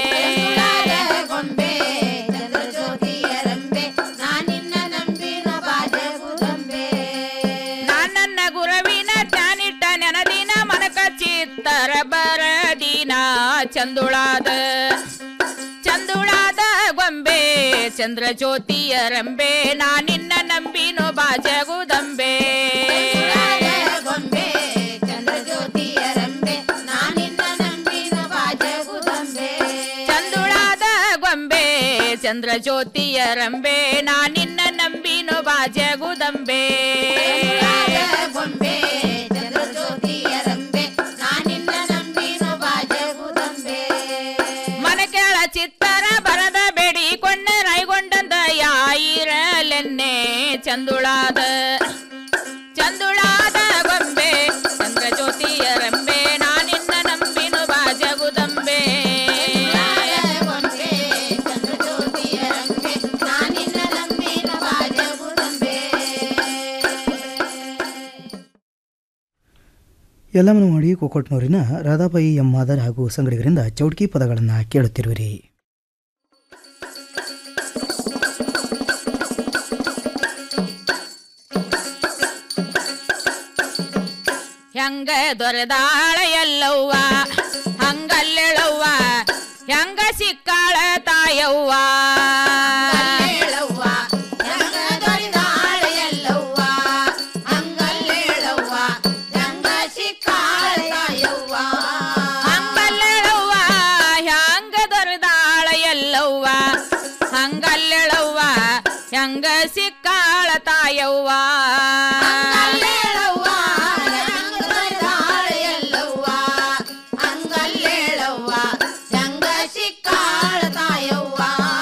ಗೊಂಬೆ ಚಂದ್ರ ಜ್ಯೋತಿಯ ರಂಬೆ ನಾನಿನ್ನ ನಂಬಿನ ಬಾಜಗುದಂಬೆ ನಾನನ್ನ ಗುರವಿನ ತ್ಯಾನಿಟ್ಟ ನೆನದಿನ ಮನಕ ಚಿತ್ತರ ಬರದಿನ ಚಂದುಳಾದ ಚಂದುಳಾದ ಗೊಂಬೆ ಚಂದ್ರ ಜ್ಯೋತಿಯ ರಂಬೆ ನಾನಿನ್ನ ನಂಬಿನೋ ಬಾಜಗುದಂಬೆ ಗೊಂಬೆ ಚಂದ್ರ ಜ್ಯೋತಿಯ ರಂಬೆ ನಾನಿನ್ನ ನಂಬಿನ ಬಾಜಗುದಂಬೆ ಚಂದುಳಾದ ಗೊಂಬೆ ಚಂದ್ರ ಜ್ಯೋತಿಯ ರಂಬೆ ನಾನಿನ್ನ ನಂಬಿನೋ ಬಾಜಗುದಂಬೆ ಗೊಂಬೆ ಚಂದ್ರ ಜ್ಯೋತಿಯ ರಂಬೆ ನಾನಿನ್ನ ನಂಬಿನ ಬಾಜಗುದಂಬೆ ಮನಕೆಳ ಚಿತ್ತರ ಬರದ ಬೇಡಿಕೊಂಡ ರೈಗೊಂಡಂದ ಯಾಯಿರಲೆನ್ನೆ ಚಂದುಳಾದ ಚಂದುಳಾದ ಗೊಂಬೆ ಚಂದ್ರ ಜ್ಯೋತಿಯ ರಂಬೆ ನಾನಿನ್ನ ನಂಬಿನು ಬಾಜಗುದಂಬೆ ಗೊಂಬೆ ಚಂದ್ರ ಜ್ಯೋತಿಯ ರಂಬೆ ನಾನಿನ್ನ ನಂಬಿನ ಬಾಜಗುದಂಬೆ ಯಲ್ಲಮ್ಮನ ಮಾಡಿ ಕೋಕೋಟ್ನೂರಿನ ರಾಧಾಬಾಯಿ ಎಂ ಮಾದರ್ ಹಾಗೂ ಸಂಗಡಿಗರಿಂದ ಚೌಟ್ಕಿ ಪದಗಳನ್ನು ಕೇಳುತ್ತಿರುವಿರಿ ಹೆಂಗ ದೊರೆದಾಳ ಎಲ್ಲವ್ವ ಹಂಗಲ್ಲೆಳವ್ವ ಹೆಂಗ ಸಿಕ್ಕಾಳ ತಾಯವ್ವ ಹೇಳವ್ವ ಹೆಂಗ ದೊರೆದಾಳ ಎಲ್ಲವ್ವ ಹಂಗಲ್ಲೇಳವ್ವ ಹೆಂಗ ಸಿಕ್ಕಾಳ ತಾಯವ್ವ ಹಂಗಲ್ಲೆಳವ್ವ ಹೆಂಗ ದೊರೆದಾಳ ಎಲ್ಲವ್ವ ಹಂಗಲ್ಲೆಳವ್ವ ಹೆಂಗ ಸಿಕ್ಕಾಳ ತಾಯವ್ವ ಹಂಗಲ್ಲೇಳವ್ವ ಹೆಂಗ ದೊರೆದಾಳ ಎಲ್ಲವ್ವ ಹಂಗಲ್ಲೇಳವ್ವ ಹೆಂಗ ಸಿಕ್ಕಾಳ ತಾಯವ್ವ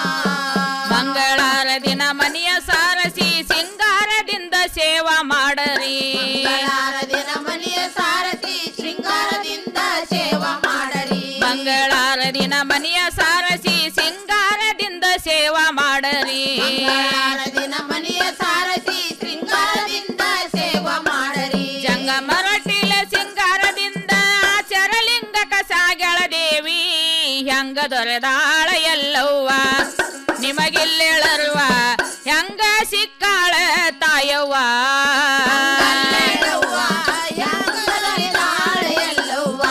ಮಂಗಳಾರ ದಿನ ಮನೆಯ ಸಾರಸಿ ಸಿಂಗಾರದಿಂದ ಸೇವಾ ಮಾಡರಿ ಮಂಗಳಾರ ದಿನ ಮನೆಯ ಸಾರಥಿ ಶೃಂಗಾರದಿಂದ ಸೇವಾ ಮಾಡರಿ ಮಂಗಳಾರ ದಿನ ಮನೆಯ ಸಾರಸಿ ಸಿಂಗಾರದಿಂದ ಸೇವಾ ಮಾಡರಿ ಮಂಗಳಾರ ದಿನ ಮನೆಯ ಸಾರಥಿ ಶೃಂಗಾರದಿಂದ ಸೇವಾ ಮಾಡರಿ ಜಂಗಮರಟಿಲ ಸಿಂಗಾರದಿಂದ ಚರಲಿಂಗಕ ಸಾಗಳ ದೇವಿ ಹೆಂಗ ದೊರೆದಾಳ ಎಲ್ಲವ್ವ ನಿಮಗಿಲ್ಲೆಳರುವ ಹೆಂಗ ಸಿಕ್ಕಾಳ ತಾಯವ್ವ ಹಂಗಲ್ಲೇಳವ್ವ, ಹೆಂಗ ದೊರೆದಾಳ ಎಲ್ಲವ್ವ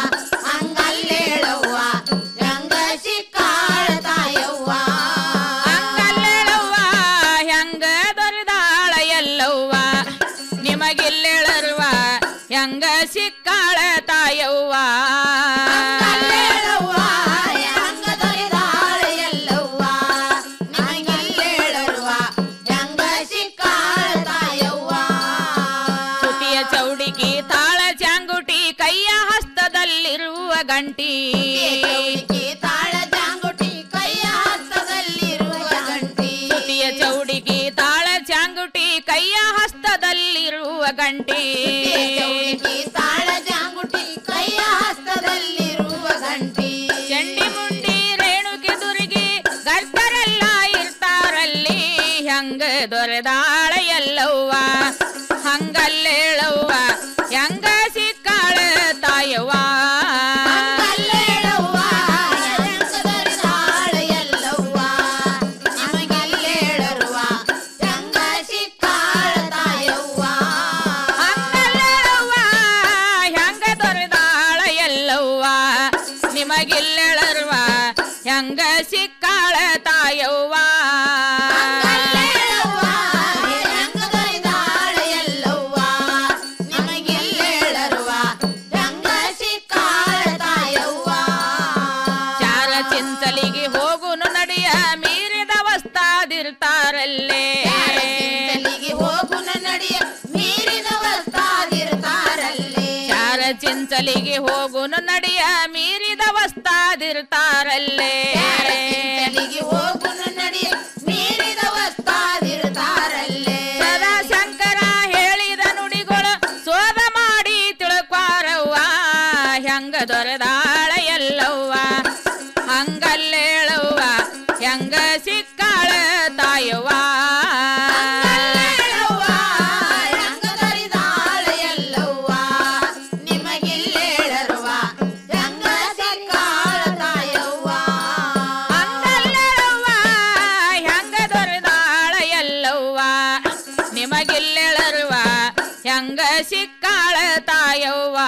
ಹಂಗಲ್ಲೇಳವ್ವ ಹೆಂಗ ಸಿಕ್ಕಾಳ ತಾಯವ್ವ ಹಂಗಲ್ಲೆಳವ್ವ ಹೆಂಗ ದೊರೆದಾಳ ಎಲ್ಲವ್ವ ನಿಮಗಿಲ್ಲೆಳರುವ ಹೆಂಗ ಸಿಕ್ಕಾಳ ತಾಯವ್ವ ಹಂಗಲ್ಲೇಳವ್ವ, ಹೆಂಗ ದೊರೆದಾಳ ಎಲ್ಲವ್ವ ನಿಮಗಿಲ್ಲೇಳವ್ವ ಹೆಂಗ ಸಿಕ್ಕಾಳ ತಾಯವ್ವ ಸುತಿಯ ಚೌಡಿಕಿ ತಾಳ ಚಾಂಗುಟಿ ಕೈಯ ಹಸ್ತದಲ್ಲಿರುವ ಗಂಟಿ ಚೌಡಿಕಿ ತಾಳ ಜಾಂಗುಟಿ ಕೈಯ ಹಸ್ತದಲ್ಲಿರುವ ಗಂಟಿ ಸುತಿಯ ಚೌಡಿಕಿ ತಾಳ ಚಾಂಗುಟಿ ಕೈಯ ಹಸ್ತದಲ್ಲಿರುವ ಗಂಟಿ ಚೌಡಿಕಿ ತಾಳ ಜಾಂಗುಟಿ ಕೈಯ ಹಸ್ತದಲ್ಲಿರುವ ಗಂಟಿ ಚಂಡಿ ಮುಂಡಿ ರೇಣುಕಿ ದುರ್ಗಿ ಗರ್ತರೆಲ್ಲ ಇರ್ತಾರಲ್ಲಿ ಹೆಂಗ ದೊರೆದಾಳ ಎಲ್ಲವ್ವ ಹಂಗಲ್ಲೇಳವ್ವ ಹೆಂಗ ಸಿಕ್ಕಾಳ ತಾಯವ್ವ ಹಂಗಲ್ಲೇಳವ್ವ, ಹೆಂಗ ದೊರೆದಾಳ ಎಲ್ಲವ್ವ ನಿಮಗಿಲ್ಲೇಳವ್ವ ಹೆಂಗ ಸಿಕ್ಕಾಳ ತಾಯವ್ವ ಹಂಗಲ್ಲೇಳವ್ವ ಹೆಂಗ ದೊರೆದಾಳ ಎಲ್ಲವ್ವ ನಿಮಗಿಲ್ಲೆಳರ್ವ ಹೆಂಗ ಸಿಕ್ಕಾಳ ತಾಯವ್ವ ಹಂಗಲ್ಲೇಳವ್ವ, ಹೆಂಗ ದೊರೆದಾಳ ಎಲ್ಲವ್ವ ನಿಮಗಿಲ್ಲೇಳವ್ವ ಹೆಂಗ ಸಿಕ್ಕಾಳ ತಾಯವ್ವ ಚಾರ ಚಿಂತಲಿಗೆ ಹೋಗುನು ನಡಿಯ ಮೀರಿದ ವಸ್ತಾದಿರ್ತಾರಲ್ಲೇ ಚಿಂತಲಿಗೆ ಹೋಗುನು ಚಿಂತಲಿಗೆ ಹೋಗುನು ನಡಿಯ ಮೀರಿದ ವಸ್ತಾದಿರ್ತಾರಲ್ಲೇ ಹೋಗುನು ನಡಿ ಮೀರಿದ ವಸ್ತಾದಿರ್ತಾರಲ್ಲೇ ಸದಾ ಶಂಕರ ಹೇಳಿದ ನುಡಿಗಳು ಸೋದ ಮಾಡಿ ತಿಳ್ಕ್ವಾರವ್ವ ಹೆಂಗ ದೊರೆದಾಳ ಎಲ್ಲವ್ವ ಹಂಗಲ್ಲೇಳವ್ವ ಹೆಂಗ ಸಿಕ್ಕಾಳ ತಾಯವ್ವ ಹೆಂಗ ದೊರೆದಾಳ ಎಲ್ಲವ್ವ ನಿಮಗಿಲ್ಲೇಳರುವ ಹೆಂಗ ಸಿಕ್ಕಾಳ ತಾಯವ್ವ ಹಂಗಲ್ಲೇಳವ್ವ ಹೆಂಗ ದೊರೆದಾಳ ಎಲ್ಲವ್ವ ನಿಮಗಿಲ್ಲೆಳರುವ ಹೆಂಗ ಸಿಕ್ಕಾಳ ತಾಯವ್ವ